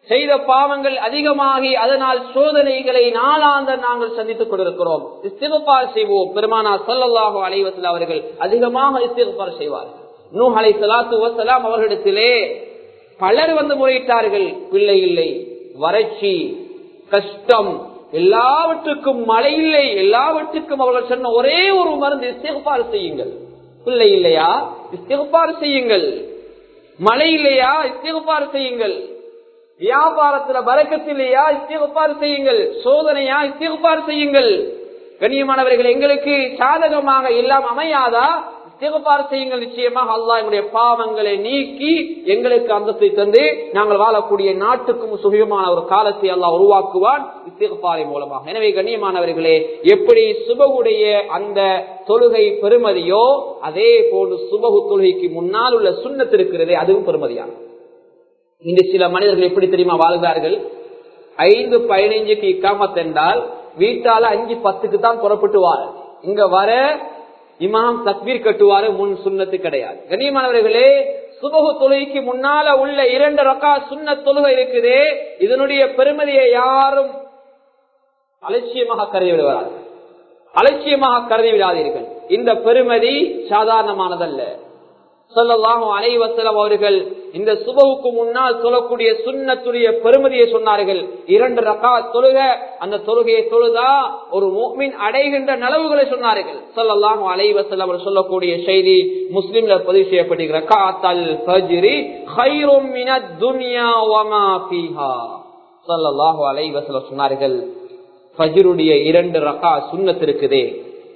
செய்த பாவங்கள் அதிகமாகி அதனால் சோதனைகளை நாளாந்த நாங்கள் சந்தித்துக் கொண்டிருக்கிறோம் இஸ்திகபார் செய்வோம் பெருமானா சல்லல்லாஹு அலைவசல் அவர்கள் அதிகமாக இஸ்திகபார் செய்வார்கள் நூ அலை சலாத்து வசலாம் அவர்களிடத்திலே பலர் வந்து முறையிட்டார்கள் பிள்ளை இல்லை வறட்சி கஷ்டம் எல்லாவற்றுக்கும் மழை இல்லை எல்லாவற்றுக்கும் அவர்கள் சொன்ன ஒரே ஒரு மருந்து இஸ்திகபார் செய்யுங்கள் பிள்ளை இல்லையா இஸ்திகபார் செய்யுங்கள் மழை இல்லையா இஸ்திகபார் செய்யுங்கள் வியாபாரத்துல பறக்கத்தில்லையா இஸ்திகபார் செய்யுங்கள் சோதனையா இஸ்திகபார் செய்யுங்கள் கண்ணியமானவர்கள் எங்களுக்கு சாதகமாக எல்லாம் அமையாதா இஸ்திகபார் செய்யுங்கள் நிச்சயமாக அல்லாஹ் எங்களுடைய பாவங்களை நீக்கி எங்களுக்கு அந்தத்தை தந்து நாங்கள் வாழக்கூடிய நாட்டுக்கும் சுகமான ஒரு காலத்தை அல்லாஹ் உருவாக்குவான் இஸ்திகபாரை மூலமாக எனவே கண்ணியமானவர்களே எப்படி சுபகுடைய அந்த தொழுகை பெருமதியோ அதே போன்று சுபகு தொழுகைக்கு முன்னால் உள்ள சுண்ணத்து இருக்கிறதே அதுவும் பெருமதியானது இன்று சில மனிதர்கள் எப்படி தெரியுமா வாழ்கிறார்கள் ஐந்து பதினைஞ்சுக்கு இக்காமத் என்றால் வீட்டால அஞ்சு பத்துக்கு தான் புறப்பட்டு வார இங்க வர இமாம் தக்பீர் கட்டுவாரு முன் சுண்ணத்து கிடையாது கண்ணியமானவர்களே சுபகு தொழுகைக்கு முன்னால உள்ள இரண்டு ரக்கா சுண்ண தொழுகை இருக்குதே இதனுடைய பெருமதியை யாரும் அலட்சியமாக கருதி விடுவார்கள் அலட்சியமாக கருதி விடாதீர்கள் இந்த பெருமதி சாதாரணமானதல்ல சொல்லலாம் அலைவசலம் அவர்கள் இந்த சுபவுக்கு முன்னால் சொல்லக்கூடிய சுண்ணத்துடைய பெருமதியை சொன்னார்கள் இரண்டு ரக்கா தொழுக அந்த தொழுகையை தொழுதா ஒரு மூமின் அடைகின்ற நலவுகளை சொன்னார்கள் சொல்லலாம் அலைவசலம் அவர் சொல்லக்கூடிய செய்தி முஸ்லிம்ல பதிவு செய்யப்படுகிற காத்தல் ஃபஜ்ரி ஹைரும் மினத் துன்யா வமா ஃபீஹா ஸல்லல்லாஹு அலைஹி வஸல்லம் சொன்னார்கள் ஃபஜ்ருடைய இரண்டு ரக்கா சுன்னத் இருக்குதே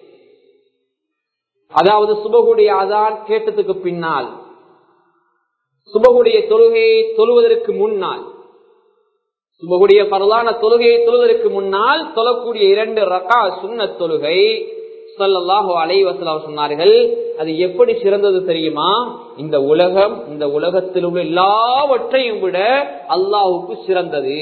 அதாவது சுபகுடைய அதான் கேட்டதுக்கு பின்னால் சுபகுடைய தொழுகையை தொழுவதற்கு முன்னால் சுபகுடைய பரலான தொழுகையை தொழுவதற்கு முன்னால் தொழக்கூடிய இரண்டு ரக்கா சுன்ன தொழுகை சொல்லல்லாஹோ அலைவசலாம் சொன்னார்கள் அது எப்படி சிறந்தது தெரியுமா இந்த உலகம் இந்த உலகத்தில் உள்ள எல்லாவற்றையும் விட அல்லாஹுக்கு சிறந்தது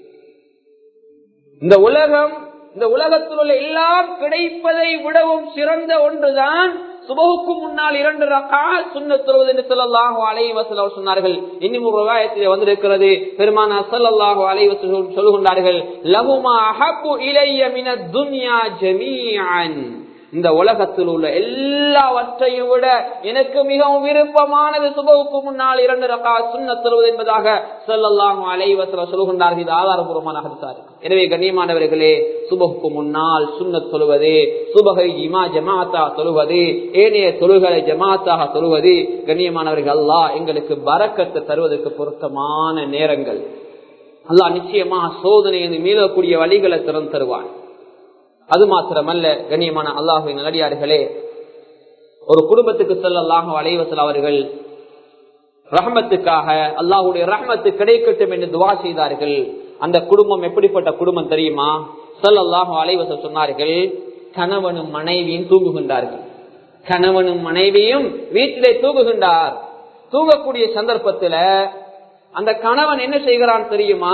இந்த உலகம் இந்த உலகத்தில் உள்ள எல்லாம் கிடைப்பதை விடவும் சிறந்த ஒன்றுதான் சுபகுக்கு முன்னால் இரண்டு ரக்கா சுண்ண தொழுவது என்று சொல்லலாஹோ அலைவசல் சொன்னார்கள் இன்னும் ஒரு விவாயத்தில் வந்திருக்கிறது பெருமான சல்லாஹோ அலைவசல் சொல்லுகின்றார்கள் லகுமா அஹப்பு இளைய மின துன்யா ஜமீஅன் இந்த உலகத்தில் உள்ள எல்லாவற்றையும் விட எனக்கு மிகவும் விருப்பமானது சுபவுக்கு முன்னால் இரண்டு ரக்கா சுண்ண தொழுவது என்பதாக சொல்லலாம் அலைவசல சொல்கின்றார்கள் இது ஆதாரபூர்வமான ஹரிசாரு எனவே கண்ணியமானவர்களே சுபகுக்கு முன்னால் சுண்ண தொழுவது சுபகை இமா ஜமாத்தா தொழுவது ஏனைய தொழுகளை ஜமாத்தாக தொழுவது கண்ணியமானவர்கள் அல்லா எங்களுக்கு பறக்கத்தை தருவதற்கு பொருத்தமான நேரங்கள் அல்லாஹ் நிச்சயமா சோதனை மீளக்கூடிய வழிகளை திறந்து தருவான் அது மாத்திரமல்ல கண்ணியமான அல்லாஹுவின் நல்லடியார்களே ஒரு குடும்பத்துக்கு செல்லல்லாக அலைவசல் அவர்கள் ரஹமத்துக்காக அல்லாஹுடைய ரஹமத்து கிடைக்கட்டும் என்று துவா செய்தார்கள் அந்த குடும்பம் எப்படிப்பட்ட குடும்பம் தெரியுமா சொல்லல்லாஹு அலைவசல் சொன்னார்கள் கணவனும் மனைவியும் தூங்குகின்றார்கள் கணவனும் மனைவியும் வீட்டிலே தூங்குகின்றார் தூங்கக்கூடிய சந்தர்ப்பத்துல அந்த கணவன் என்ன செய்கிறான் தெரியுமா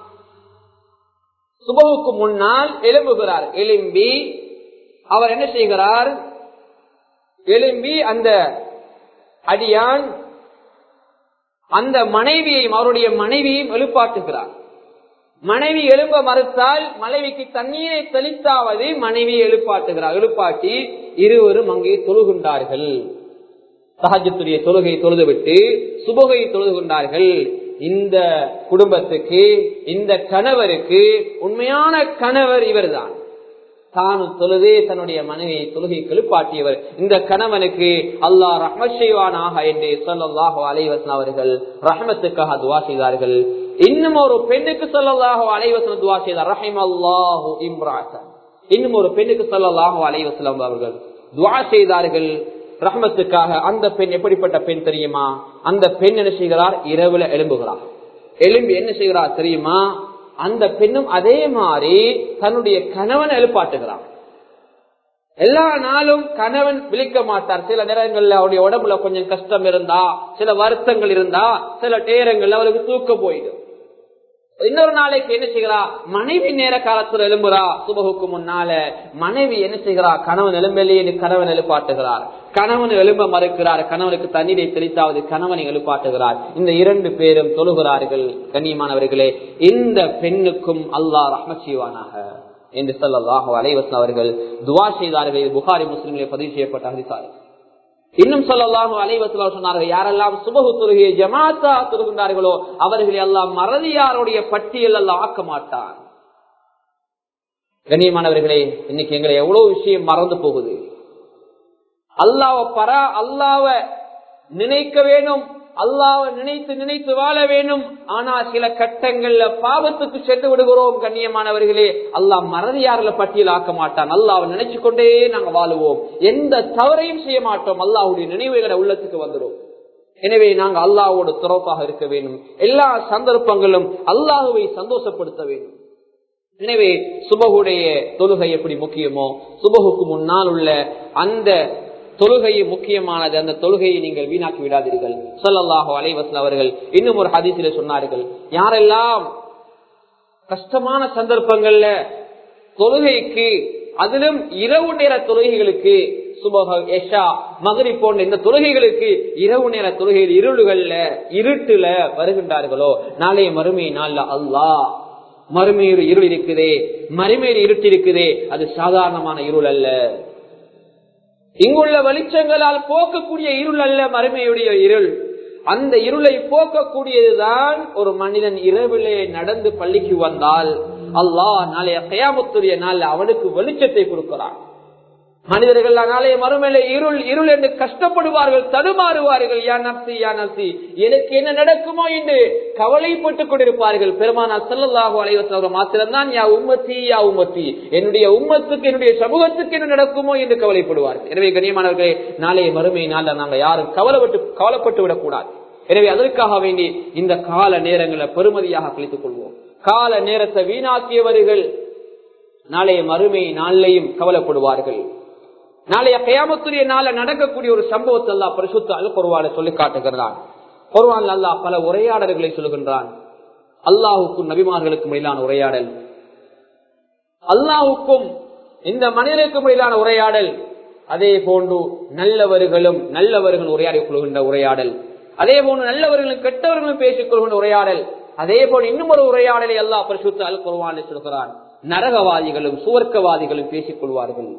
சுபவுக்கு முன்னால் எழும்புகிறார் எலும்பி அவர் என்ன செய்கிறார் எலும்பி அந்த அடியான் அந்த மனைவியையும் அவருடைய மனைவியையும் எழுப்பாட்டுகிறார் மனைவி எழும்ப மறுத்தால் மனைவிக்கு தண்ணீரை தெளித்தாவது மனைவி எழுப்பாட்டுகிறார் எழுப்பாட்டி இருவரும் அங்கே தொழுகின்றார்கள் சஹஜத்துடைய தொழுகை தொழுதுவிட்டு சுபகை தொழுதுகின்றார்கள் இந்த குடும்பத்துக்கு இந்த கணவருக்கு உண்மையான கணவர் இவர்தான் தானும் தொழுதே தன்னுடைய மனைவியை தொழுகை கெழுப்பாட்டியவர் இந்த கணவனுக்கு அல்லாஹ் ரஹ்மத் செய்வானாக என்று சொல்லல்லாஹோ அலைவசன் அவர்கள் ரஹமத்துக்காக துவா செய்தார்கள் இன்னும் ஒரு பெண்ணுக்கு சொல்லல்லாஹோ அலைவசன் துவா செய்தார் ரஹிம் அல்லாஹூ இம்ராசன் இன்னும் ஒரு பெண்ணுக்கு சொல்லல்லாஹோ அலைவசலம் அவர்கள் துவா செய்தார்கள் ரஹமத்துக்காக அந்த பெண் எப்படிப்பட்ட பெண் தெரியுமா அந்த பெண் என்ன செய்கிறார் இரவுல எழும்புகிறார் எழும்பி என்ன செய்கிறார் தெரியுமா அந்த பெண்ணும் அதே மாதிரி தன்னுடைய கணவன் எழுப்பாட்டுகிறார் எல்லா நாளும் கணவன் விழிக்க மாட்டார் சில நேரங்கள்ல அவருடைய உடம்புல கொஞ்சம் கஷ்டம் இருந்தா சில வருத்தங்கள் இருந்தா சில நேரங்கள்ல அவருக்கு தூக்கம் போயிடும் இன்னொரு நாளைக்கு என்ன செய்கிறா மனைவி நேர காலத்துல எழும்புறா சுபகுக்கு முன்னால மனைவி என்ன செய்கிறா கணவன் எழும்பலையே கணவன் எழுப்பாட்டுகிறார் கணவன் எழும்ப மறுக்கிறார் கணவனுக்கு தண்ணீரை தெளித்தாவது கணவனை எழுப்பாட்டுகிறார் இந்த இரண்டு பேரும் தொழுகிறார்கள் கண்ணியமானவர்களே இந்த பெண்ணுக்கும் அல்லாஹ் ரஹ்மத் செய்வானாக என்று சொல்லலாக அலைவசன் அவர்கள் துவா செய்தார்கள் இது புகாரி முஸ்லிம்களை பதிவு செய்யப்பட்ட அறிவித்தார்கள் இன்னும் சொல்லலாம் அலைவசலா சொன்னார்கள் யாரெல்லாம் சுபகு தொழுகையை ஜமாத்தா தொழுகின்றார்களோ அவர்களை எல்லாம் மறதியாருடைய பட்டியல் எல்லாம் ஆக்க மாட்டான் கண்ணியமானவர்களே இன்னைக்கு எங்களை எவ்வளவு விஷயம் மறந்து போகுது அல்லாவ பரா அல்லாவ நினைக்க வேணும் அல்லாவ நினைத்து நினைத்து வாழ வேண்டும் ஆனா சில கட்டங்கள்ல பாவத்துக்கு சென்று விடுகிறோம் கண்ணியமானவர்களே அல்லாஹ் மறதியாரில் பட்டியல் ஆக்க மாட்டான் அல்லாவை நினைச்சு கொண்டே நாங்க வாழுவோம் எந்த தவறையும் செய்ய மாட்டோம் அல்லாவுடைய நினைவுகளை உள்ளத்துக்கு வந்துடும் எனவே நாங்க அல்லாவோட துறப்பாக இருக்க வேண்டும் எல்லா சந்தர்ப்பங்களும் அல்லாஹுவை சந்தோஷப்படுத்த வேண்டும் எனவே சுபகுடைய தொழுகை எப்படி முக்கியமோ சுபகுக்கு முன்னால் உள்ள அந்த தொழுகையை முக்கியமானது அந்த தொழுகையை நீங்கள் வீணாக்கி விடாதீர்கள் சொல்லல்லாஹோ அலைவசல் அவர்கள் இன்னும் ஒரு ஹதீசில சொன்னார்கள் யாரெல்லாம் கஷ்டமான சந்தர்ப்பங்கள்ல தொழுகைக்கு அதிலும் இரவு நேர தொழுகைகளுக்கு சுபக எஷா மகரி போன்ற இந்த தொழுகைகளுக்கு இரவு நேர தொழுகையில் இருளுகள்ல இருட்டுல வருகின்றார்களோ நாளைய மறுமை நாள்ல அல்லாஹ் மறுமையில் இருள் இருக்குதே மறுமையில் இருட்டு இருக்குதே அது சாதாரணமான இருள் அல்ல இங்குள்ள வெளிச்சங்களால் போக்கக்கூடிய இருள் அல்ல மறுமையுடைய இருள் அந்த இருளை போக்கக்கூடியதுதான் ஒரு மனிதன் இரவிலே நடந்து பள்ளிக்கு வந்தால் அல்லாஹ் நாளைய கயாமத்துடைய நாள் அவனுக்கு வெளிச்சத்தை கொடுக்கிறான் மனிதர்கள் நாளைய மறுமையில இருள் இருள் என்று கஷ்டப்படுவார்கள் தடுமாறுவார்கள் யா நப்சி யா நப்சி எனக்கு என்ன நடக்குமோ என்று கவலைப்பட்டுக் கொண்டிருப்பார்கள் பெருமானா செல்லல்லாஹு அலைவசம் மாத்திரம்தான் யா உம்மத்தி யா உம்மத்தி என்னுடைய உம்மத்துக்கு என்னுடைய சமூகத்துக்கு என்ன நடக்குமோ என்று கவலைப்படுவார்கள் எனவே கண்ணியமானவர்களே நாளைய மறுமை நாள்ல நாங்க யாரும் கவலைப்பட்டு கவலைப்பட்டு விடக்கூடாது எனவே அதற்காக வேண்டி இந்த கால நேரங்களை பெருமதியாக கழித்துக் கொள்வோம் கால நேரத்தை வீணாக்கியவர்கள் நாளைய மறுமை நாளையும் கவலைப்படுவார்கள் நாளைய கயாமத்துரிய நாள நடக்கக்கூடிய ஒரு சம்பவத்தை அல்லா பரிசுத்த அல் குருவான சொல்லி காட்டுகிறான் குருவான் அல்லா பல உரையாடல்களை சொல்லுகின்றான் அல்லாஹுக்கும் நபிமார்களுக்கும் இடையிலான உரையாடல் அல்லாஹுக்கும் இந்த மனிதனுக்கும் இடையிலான உரையாடல் அதே போன்று நல்லவர்களும் நல்லவர்கள் உரையாடி கொள்கின்ற உரையாடல் அதே போன்று நல்லவர்களும் கெட்டவர்களும் பேசிக் கொள்கின்ற உரையாடல் அதே போல் இன்னும் ஒரு உரையாடலை அல்லாஹ் பரிசுத்த அல் குருவான் சொல்கிறான் நரகவாதிகளும் சுவர்க்கவாதிகளும் பேசிக் கொள்வார்கள்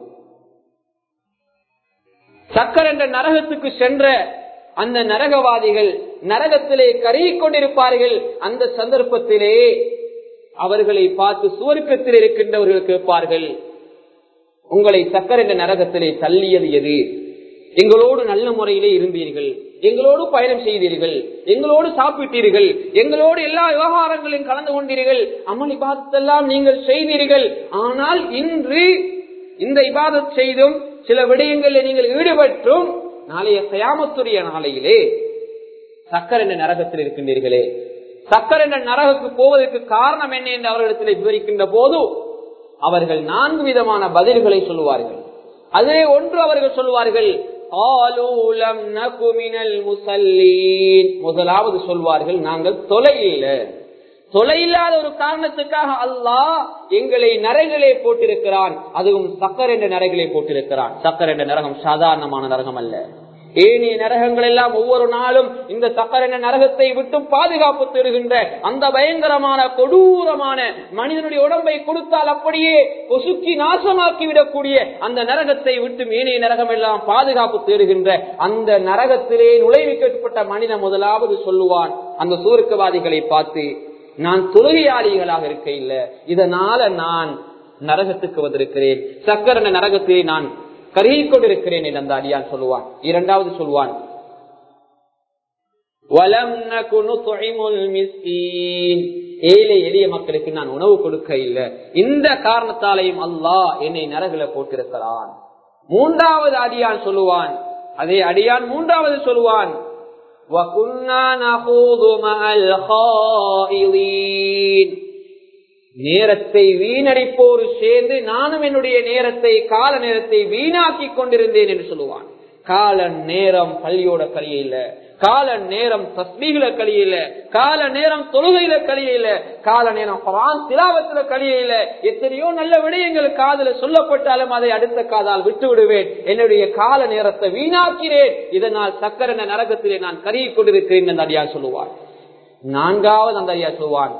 சக்கர் என்ற நரகத்துக்கு சென்ற அந்த நரகவாதிகள் நரகத்திலே கருகி கொண்டிருப்பார்கள் அந்த சந்தர்ப்பத்திலே அவர்களை பார்த்து சுவர்க்கத்தில் இருக்கின்றவர்கள் கேட்பார்கள் உங்களை சக்கர் என்ற நரகத்திலே தள்ளியது எது எங்களோடு நல்ல முறையிலே இருந்தீர்கள் எங்களோடு பயணம் செய்தீர்கள் எங்களோடு சாப்பிட்டீர்கள் எங்களோடு எல்லா விவகாரங்களையும் கலந்து கொண்டீர்கள் அமல் இபாதத்தெல்லாம் நீங்கள் செய்தீர்கள் ஆனால் இன்று இந்த இபாதத் செய்தும் சில விடயங்களில் நீங்கள் ஈடுபட்டும் நாளைய கயாமத்துடைய நாளையிலே சக்கர் என்ற நரகத்தில் இருக்கின்றீர்களே சக்கர் என்ற நரகுக்கு போவதற்கு காரணம் என்ன என்று அவர்களிடத்தில் விவரிக்கின்ற போது அவர்கள் நான்கு விதமான பதில்களை சொல்லுவார்கள் அதிலே ஒன்று அவர்கள் சொல்லுவார்கள் முதலாவது சொல்வார்கள் நாங்கள் தொலையில தொலையில்லாத ஒரு காரணத்துக்காக அல்லாஹ் எங்களை நரகிலே போட்டிருக்கிறான் அதுவும் சக்கர் என்ற நரகிலே போட்டிருக்கிறான் சக்கர் என்ற நரகம் சாதாரணமான நரகம் அல்ல ஏனைய நரகங்கள் எல்லாம் ஒவ்வொரு நாளும் இந்த சக்கர என்ற நரகத்தை விட்டு பாதுகாப்பு தருகின்ற அந்த பயங்கரமான கொடூரமான மனிதனுடைய உடம்பை கொடுத்தால் அப்படியே கொசுக்கி நாசமாக்கி விடக்கூடிய அந்த நரகத்தை விட்டு ஏனைய நரகம் எல்லாம் பாதுகாப்பு தேடுகின்ற அந்த நரகத்திலே நுழைவிக்கப்பட்ட மனிதன் முதலாவது சொல்லுவான் அந்த சூருக்கவாதிகளை பார்த்து நான் தொழுகையாளிகளாக இருக்க இல்ல இதனால நான் நரகத்துக்கு வந்திருக்கிறேன் சக்கர நரகத்தை நான் கருகி கொண்டிருக்கிறேன் என்று அந்த அடியான் சொல்லுவான் இரண்டாவது சொல்வான் ஏழை எளிய மக்களுக்கு நான் உணவு கொடுக்க இல்லை இந்த காரணத்தாலையும் அல்லாஹ் என்னை நரகில போட்டிருக்கிறான் மூன்றாவது அடியான் சொல்லுவான் அதே அடியான் மூன்றாவது சொல்லுவான் நேரத்தை வீணடிப்போரு சேர்ந்து நானும் என்னுடைய நேரத்தை கால நேரத்தை வீணாக்கி கொண்டிருந்தேன் என்று சொல்லுவான் கால நேரம் பள்ளியோட கழிய இல்ல கால நேரம் தஸ்மீகில கழியல கால நேரம் தொழுகையில கழியல கால நேரம் குரான் திலாவத்துல கழியல எத்தனையோ நல்ல விடயங்கள் காதல சொல்லப்பட்டாலும் அதை அடுத்த காதால் விட்டு விடுவேன் என்னுடைய கால நேரத்தை வீணாக்கிறேன் இதனால் சக்கரன நரகத்திலே நான் கருகி கொண்டிருக்கிறேன் என்று அடியார் சொல்லுவார் நான்காவது அந்த ஐயா சொல்வான்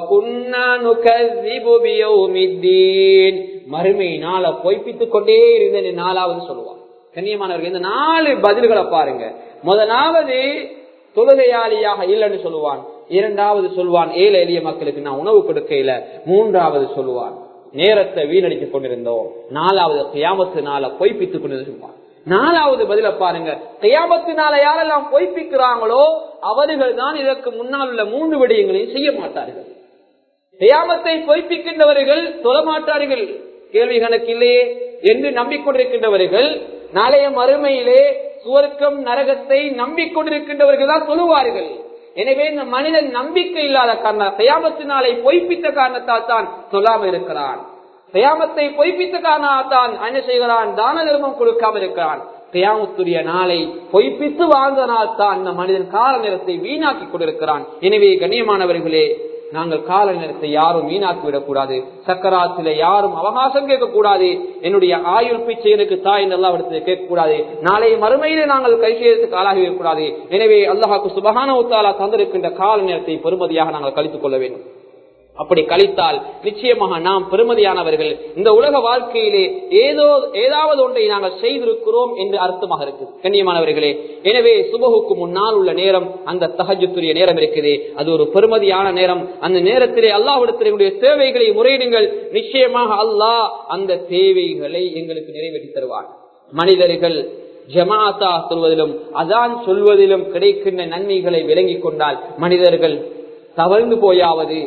மறுமை நாளை பொய்ப்பித்துக் கொண்டே இருந்தேன் நாலாவது சொல்லுவான் கண்ணியமானவர்கள் இந்த நாலு பதில்களை பாருங்க முதலாவது தொழுகையாளியாக இல்லைன்னு சொல்லுவான் இரண்டாவது சொல்வான் ஏழை எளிய மக்களுக்கு நான் உணவு கொடுக்கையில மூன்றாவது சொல்லுவான் நேரத்தை வீணடித்துக் கொண்டிருந்தோம் நாலாவது கியாமத்து நாளை பொய்ப்பித்துக் கொண்டு சொல்லுவான் நாலாவது பதில பாருங்க கையாமத்தினால யாரெல்லாம் பொய்ப்பிக்கிறாங்களோ அவர்கள் தான் இதற்கு முன்னால் உள்ள மூன்று விடயங்களையும் செய்ய மாட்டார்கள் கையாமத்தை பொய்ப்பிக்கின்றவர்கள் தொழமாட்டார்கள் கேள்வி கணக்கு இல்லையே என்று நம்பிக்கொண்டிருக்கின்றவர்கள் நாளைய மறுமையிலே சுவர்க்கம் நரகத்தை நம்பிக்கொண்டிருக்கின்றவர்கள் தான் சொல்லுவார்கள் எனவே இந்த மனிதன் நம்பிக்கை இல்லாத காரணம் கையாமத்தினாலே பொய்ப்பித்த காரணத்தால் தான் சொல்லாமல் இருக்கிறான் கயாமத்தை பொய்ப்பித்த காரணத்தான் என்ன செய்கிறான் தான தர்மம் கொடுக்காமல் இருக்கிறான் கயாமத்துடைய நாளை பொய்ப்பித்து வாழ்ந்தனால் தான் அந்த மனிதன் கால நேரத்தை வீணாக்கி கொண்டிருக்கிறான் எனவே கண்ணியமானவர்களே நாங்கள் கால நேரத்தை யாரும் வீணாக்கி விடக்கூடாது சக்கராத்தில யாரும் அவகாசம் கேட்கக்கூடாது என்னுடைய ஆயுள் பிச்சை எனக்கு தாய் நல்லா இடத்துல கேட்கக்கூடாது நாளை மறுமையிலே நாங்கள் கை செய்யறதுக்கு ஆளாகி விடக்கூடாது எனவே அல்லாஹாக்கு சுபகான உத்தாலா தந்திருக்கின்ற கால நேரத்தை பெருமதியாக நாங்கள் கழித்துக் கொள்ள வேண்டும் அப்படி கழித்தால் நிச்சயமாக நாம் பெருமதியானவர்கள் இந்த உலக வாழ்க்கையிலே ஏதோ ஏதாவது ஒன்றை நாங்கள் செய்திருக்கிறோம் என்று அர்த்தமாக இருக்கு கண்ணியமானவர்களே எனவே சுபகுக்கு முன்னால் உள்ள நேரம் அந்த தகஜத்துரிய நேரம் இருக்குது அது ஒரு பெருமதியான நேரம் அந்த நேரத்திலே அல்லாஹிடத்தினுடைய தேவைகளை முறையிடுங்கள் நிச்சயமாக அல்லாஹ் அந்த தேவைகளை எங்களுக்கு நிறைவேற்றி தருவார் மனிதர்கள் ஜமாத்தா சொல்வதிலும் அதான் சொல்வதிலும் கிடைக்கின்ற நன்மைகளை விளங்கிக் கொண்டால் மனிதர்கள் தவழ்ந்து போயாவது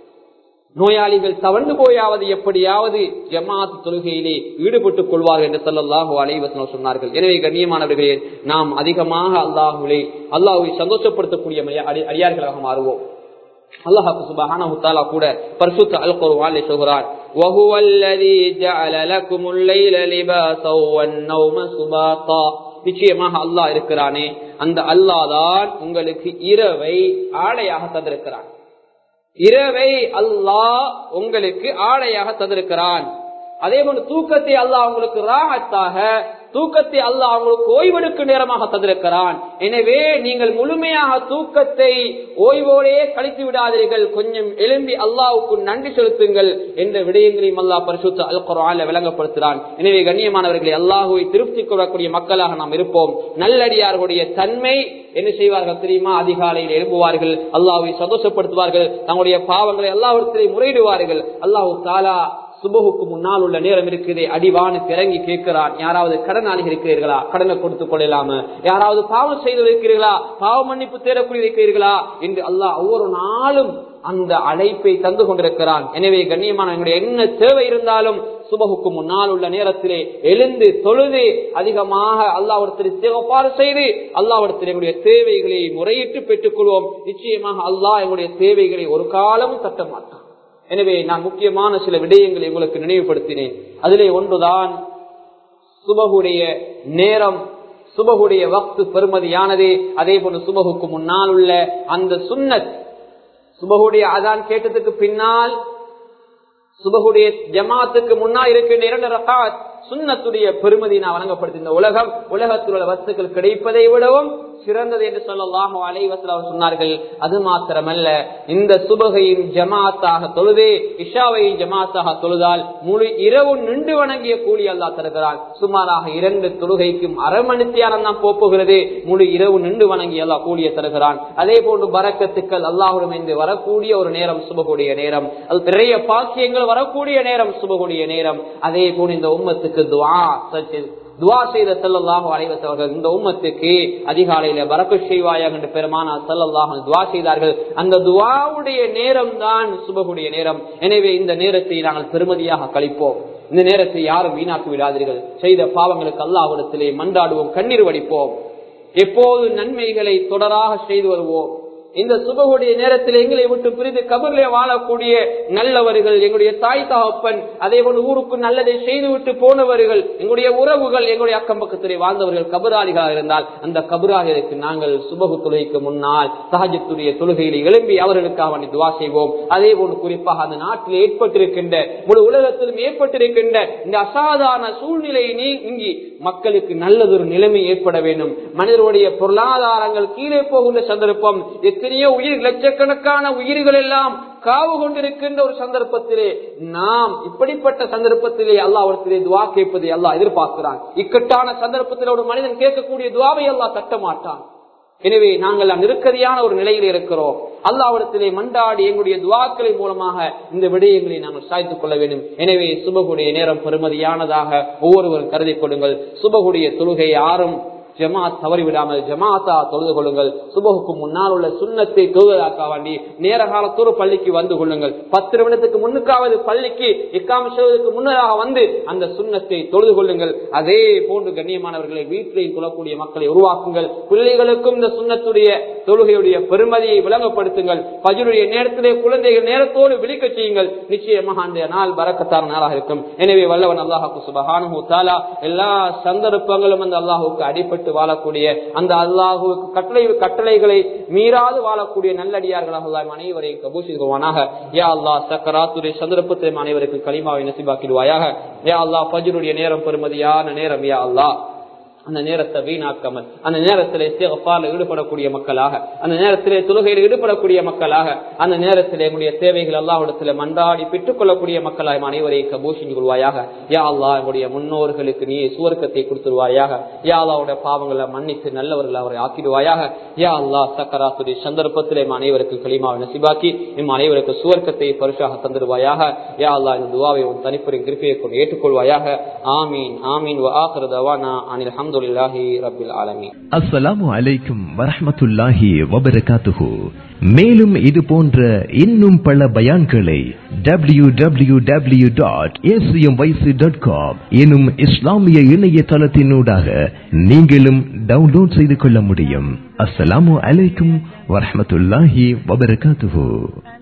நோயாளிகள் தவழ்ந்து போயாவது எப்படியாவது ஜமாத் தொழுகையிலே ஈடுபட்டுக் கொள்வார்கள் என்று சொல்லல்லாஹு அலைவசனம் சொன்னார்கள் எனவே கண்ணியமானவர்களே நாம் அதிகமாக அல்லாஹுலே அல்லாஹுவை சந்தோஷப்படுத்தக்கூடிய அடியார்களாக மாறுவோம் அல்லாஹாக்கு சுபஹான தாலா கூட பரிசுத்த அல் குர்ஆனிலே சொல்கிறார் وهو الذي جعل لكم الليل لباسا والنوم سباطا நிச்சயமாக அல்லாஹ் இருக்கிறானே அந்த அல்லாஹ் தான் உங்களுக்கு இரவை ஆடையாக தந்திருக்கிறான் இரவை அல்லாஹ் உங்களுக்கு ஆடையாக தந்திருக்கிறான் அதே போன்று தூக்கத்தை அல்லாஹ் உங்களுக்கு ராகத்தாக தூக்கத்தை அல்லாஹ் உங்களுக்கு ஓய்வெடுக்கும் நேரமாக தந்திருக்கிறான் எனவே நீங்கள் முழுமையாக தூக்கத்தை ஓய்வோடே கழித்து விடாதீர்கள் கொஞ்சம் எழும்பி அல்லாவுக்கு நன்றி செலுத்துங்கள் என்ற விடயங்களையும் அல்லாஹ் பரிசுத்த அல் குரான்ல விளங்கப்படுத்துகிறான் எனவே கண்ணியமானவர்களை அல்லாஹுவை திருப்தி கொள்ளக்கூடிய மக்களாக நாம் இருப்போம் நல்லடியார்களுடைய தன்மை என்ன செய்வார்கள் தெரியுமா அதிகாலையில் எழுப்புவார்கள் அல்லாஹுவை சந்தோஷப்படுத்துவார்கள் தங்களுடைய பாவங்களை எல்லாவற்றிலே முறையிடுவார்கள் அல்லாஹு தாலா சுபகுக்கு முன்னால் உள்ள நேரம் இருக்குது அடிவானுக்கு இறங்கி கேட்கிறான் யாராவது கடனாளி இருக்கிறீர்களா கடனை கொடுத்துக் கொள்ளலாம யாராவது பாவம் செய்து இருக்கிறீர்களா பாவ மன்னிப்பு தேடக்கூடிய இருக்கிறீர்களா என்று அல்லாஹ் ஒவ்வொரு நாளும் அந்த அழைப்பை தந்து கொண்டிருக்கிறான் எனவே கண்ணியமான எங்களுடைய என்ன தேவை இருந்தாலும் சுபகுக்கு முன்னால் உள்ள நேரத்திலே எழுந்து தொழுது அதிகமாக அல்லாவிடத்தில் சிவப்பாறு செய்து அல்லாவிடத்தில் எங்களுடைய தேவைகளை முறையிட்டு பெற்றுக் கொள்வோம் நிச்சயமாக அல்லாஹ் எங்களுடைய தேவைகளை ஒரு காலமும் தட்ட மாட்டான் எனவே நான் முக்கியமான சில விடயங்களை உங்களுக்கு நினைவுபடுத்தினேன் அதிலே ஒன்றுதான் சுபகுடைய நேரம் சுபகுடைய வக்து பெருமதியானது அதே போன்று சுபகுக்கு முன்னால் உள்ள அந்த சுன்னத் சுபகுடைய அதான் கேட்டதுக்கு பின்னால் சுபகுடைய ஜமாத்துக்கு முன்னால் இருக்கின்ற இரண்டு ரகாத் சுண்ணத்துடைய பெருமதி நான் வழங்கப்படுத்த இந்த உலகம் உலகத்தில் உள்ள வஸ்துக்கள் கிடைப்பதை விடவும் சிறந்தது என்று சொல்லலாம் அலைவசல் அவர் சொன்னார்கள் அது மாத்திரமல்ல இந்த சுபகையின் ஜமாத்தாக தொழுதே இஷாவையின் ஜமாத்தாக தொழுதால் முழு இரவு நின்று வணங்கிய கூலி அல்லா தருகிறான் சுமாராக இரண்டு தொழுகைக்கும் அரை மணித்தியானம் தான் போப்புகிறது முழு இரவு நின்று வணங்கி அல்லா கூலிய தருகிறான் அதே போன்று பறக்கத்துக்கள் அல்லாஹுடன் இருந்து வரக்கூடிய ஒரு நேரம் சுபகுடைய நேரம் அது பெரிய பாக்கியங்கள் வரக்கூடிய நேரம் சுபகுடைய நேரம் அதே போன்று இந்த உம்மத்துக்கு துவா துவா செய்த செல்லல்லாஹு அலைவசவர்கள் இந்த உம்மத்துக்கு அதிகாலையில பறக்க செய்வாயாக என்று பெருமானா செல்லல்லாஹ் துவா செய்தார்கள் அந்த துவாவுடைய நேரம் தான் சுபகுடைய நேரம் எனவே இந்த நேரத்தை நாங்கள் பெருமதியாக கழிப்போம் இந்த நேரத்தை யாரும் வீணாக்கி விடாதீர்கள் செய்த பாவங்களுக்கு அல்லாஹிடத்திலே மன்றாடுவோம் கண்ணீர் வடிப்போம் எப்போது நன்மைகளை தொடராக செய்து வருவோம் இந்த சுபகுடைய நேரத்தில் எங்களை விட்டு பிரிந்து கபரிலே வாழக்கூடிய நல்லவர்கள் எங்களுடைய தாய் தகப்பன் அதே போல ஊருக்கு நல்லதை செய்துவிட்டு போனவர்கள் எங்களுடைய உறவுகள் எங்களுடைய அக்கம் பக்கத்திலே வாழ்ந்தவர்கள் கபராளிகளாக இருந்தால் அந்த கபராளிகளுக்கு நாங்கள் சுபகு தொழுகைக்கு முன்னால் சஹஜத்துடைய தொழுகையில் எழும்பி அவர்களுக்காக வேண்டி துவா செய்வோம் அதே போன்று குறிப்பாக அந்த நாட்டில் ஏற்பட்டிருக்கின்ற முழு உலகத்திலும் ஏற்பட்டிருக்கின்ற இந்த அசாதாரண சூழ்நிலை நீங்கி மக்களுக்கு நல்லதொரு நிலைமை ஏற்பட வேண்டும் மனிதருடைய பொருளாதாரங்கள் கீழே போகின்ற சந்தர்ப்பம் எத்தனையோ உயிர் லட்சக்கணக்கான உயிர்கள் எல்லாம் காவு கொண்டிருக்கின்ற ஒரு சந்தர்ப்பத்திலே நாம் இப்படிப்பட்ட சந்தர்ப்பத்திலே அல்லாவிடத்திலே துவா கேட்பதை அல்லாஹ் எதிர்பார்க்கிறான் இக்கட்டான சந்தர்ப்பத்தில் ஒரு மனிதன் கேட்கக்கூடிய துவாவை அல்லாஹ் தட்ட மாட்டான் எனவே நாங்கள் நெருக்கடியான ஒரு நிலையில் இருக்கிறோம் அல்லாவிடத்திலே மண்டாடி எங்களுடைய துவாக்களை மூலமாக இந்த விடயங்களை நாங்கள் சாய்த்துக் கொள்ள வேண்டும் எனவே சுபகுடைய நேரம் பெருமதியானதாக ஒவ்வொருவரும் கருதி கொள்ளுங்கள் சுபகுடைய தொழுகை யாரும் ஜமாத் தவறிவிடாமல் ஜமாத்தா தொழுது கொள்ளுங்கள் சுபகுக்கு முன்னால் உள்ள சுண்ணத்தை தொழுவதாக்க வேண்டி நேர காலத்தோடு பள்ளிக்கு வந்து கொள்ளுங்கள் பத்து நிமிடத்துக்கு முன்னுக்காவது பள்ளிக்கு இக்காம செய்வதற்கு முன்னதாக வந்து அந்த சுண்ணத்தை தொழுது கொள்ளுங்கள் அதே போன்று கண்ணியமானவர்களை வீட்டிலையும் தொழக்கூடிய மக்களை உருவாக்குங்கள் பிள்ளைகளுக்கும் இந்த சுண்ணத்துடைய தொழுகையுடைய பெருமதியை விளங்கப்படுத்துங்கள் பஜருடைய நேரத்திலே குழந்தைகள் நேரத்தோடு விழிக்க செய்யுங்கள் நிச்சயமாக அந்த நாள் பறக்கத்தான நாளாக இருக்கும் எனவே வல்லவன் அல்லாஹாக்கு சுபஹானு தாலா எல்லா சந்தர்ப்பங்களும் அந்த அல்லாஹுக்கு அடிப்பட்டு வாழக்கூடிய அந்த அல்லாஹுக்கு கட்டளை கட்டளைகளை மீறாது வாழக்கூடிய நல்லடியார்களாக அல்லாஹ் அனைவரையும் கபூசிக்குவானாக யா அல்லா சக்கராத்துடைய சந்தர்ப்பத்திலும் அனைவருக்கும் களிமாவை நசிபாக்கிடுவாயாக யா அல்லா பஜருடைய நேரம் பெறுமதியான நேரம் யா அல்லா அந்த நேரத்தை வீணாக்காமல் அந்த நேரத்திலே சேகப்பால ஈடுபடக்கூடிய மக்களாக அந்த நேரத்திலே தொழுகையில் ஈடுபடக்கூடிய மக்களாக அந்த நேரத்திலே எங்களுடைய தேவைகள் அல்லாவிடத்தில் மண்டாடி பெற்றுக் கொள்ளக்கூடிய மக்களாக அனைவரையும் கபூஷிஞ்சு கொள்வாயாக யா அல்லா எங்களுடைய முன்னோர்களுக்கு நீ சுவர்க்கத்தை கொடுத்துருவாயாக யா அல்லாவுடைய பாவங்களை மன்னித்து நல்லவர்கள் அவரை ஆக்கிடுவாயாக யா அல்லா சக்கராத்துடைய சந்தர்ப்பத்திலே அனைவருக்கு களிமாவை நசிபாக்கி இம் அனைவருக்கு சுவர்க்கத்தை பரிசாக தந்துடுவாயாக யா அல்லா இந்த துவாவை உன் தனிப்பெரும் கிருப்பையை கொண்டு ஏற்றுக்கொள்வாயாக ஆமீன் ஆமீன் ஆஹிரு தவானா அனில் அல்ஹம்துலில்லாஹி ரப்பில் ஆலமீன் அஸ்ஸலாமு அலைக்கும் வரஹ்மத்துல்லாஹி வபரகாத்துஹு மேலும் இது போன்ற இன்னும் பல பயான்களை W W W dot dot com எனும் இஸ்லாமிய இணையதளத்தினூடாக நீங்களும் டவுன்லோட் செய்து கொள்ள முடியும் அஸ்ஸலாமு அலைக்கும் வரஹ்மத்துல்லாஹி வபரகாத்துஹு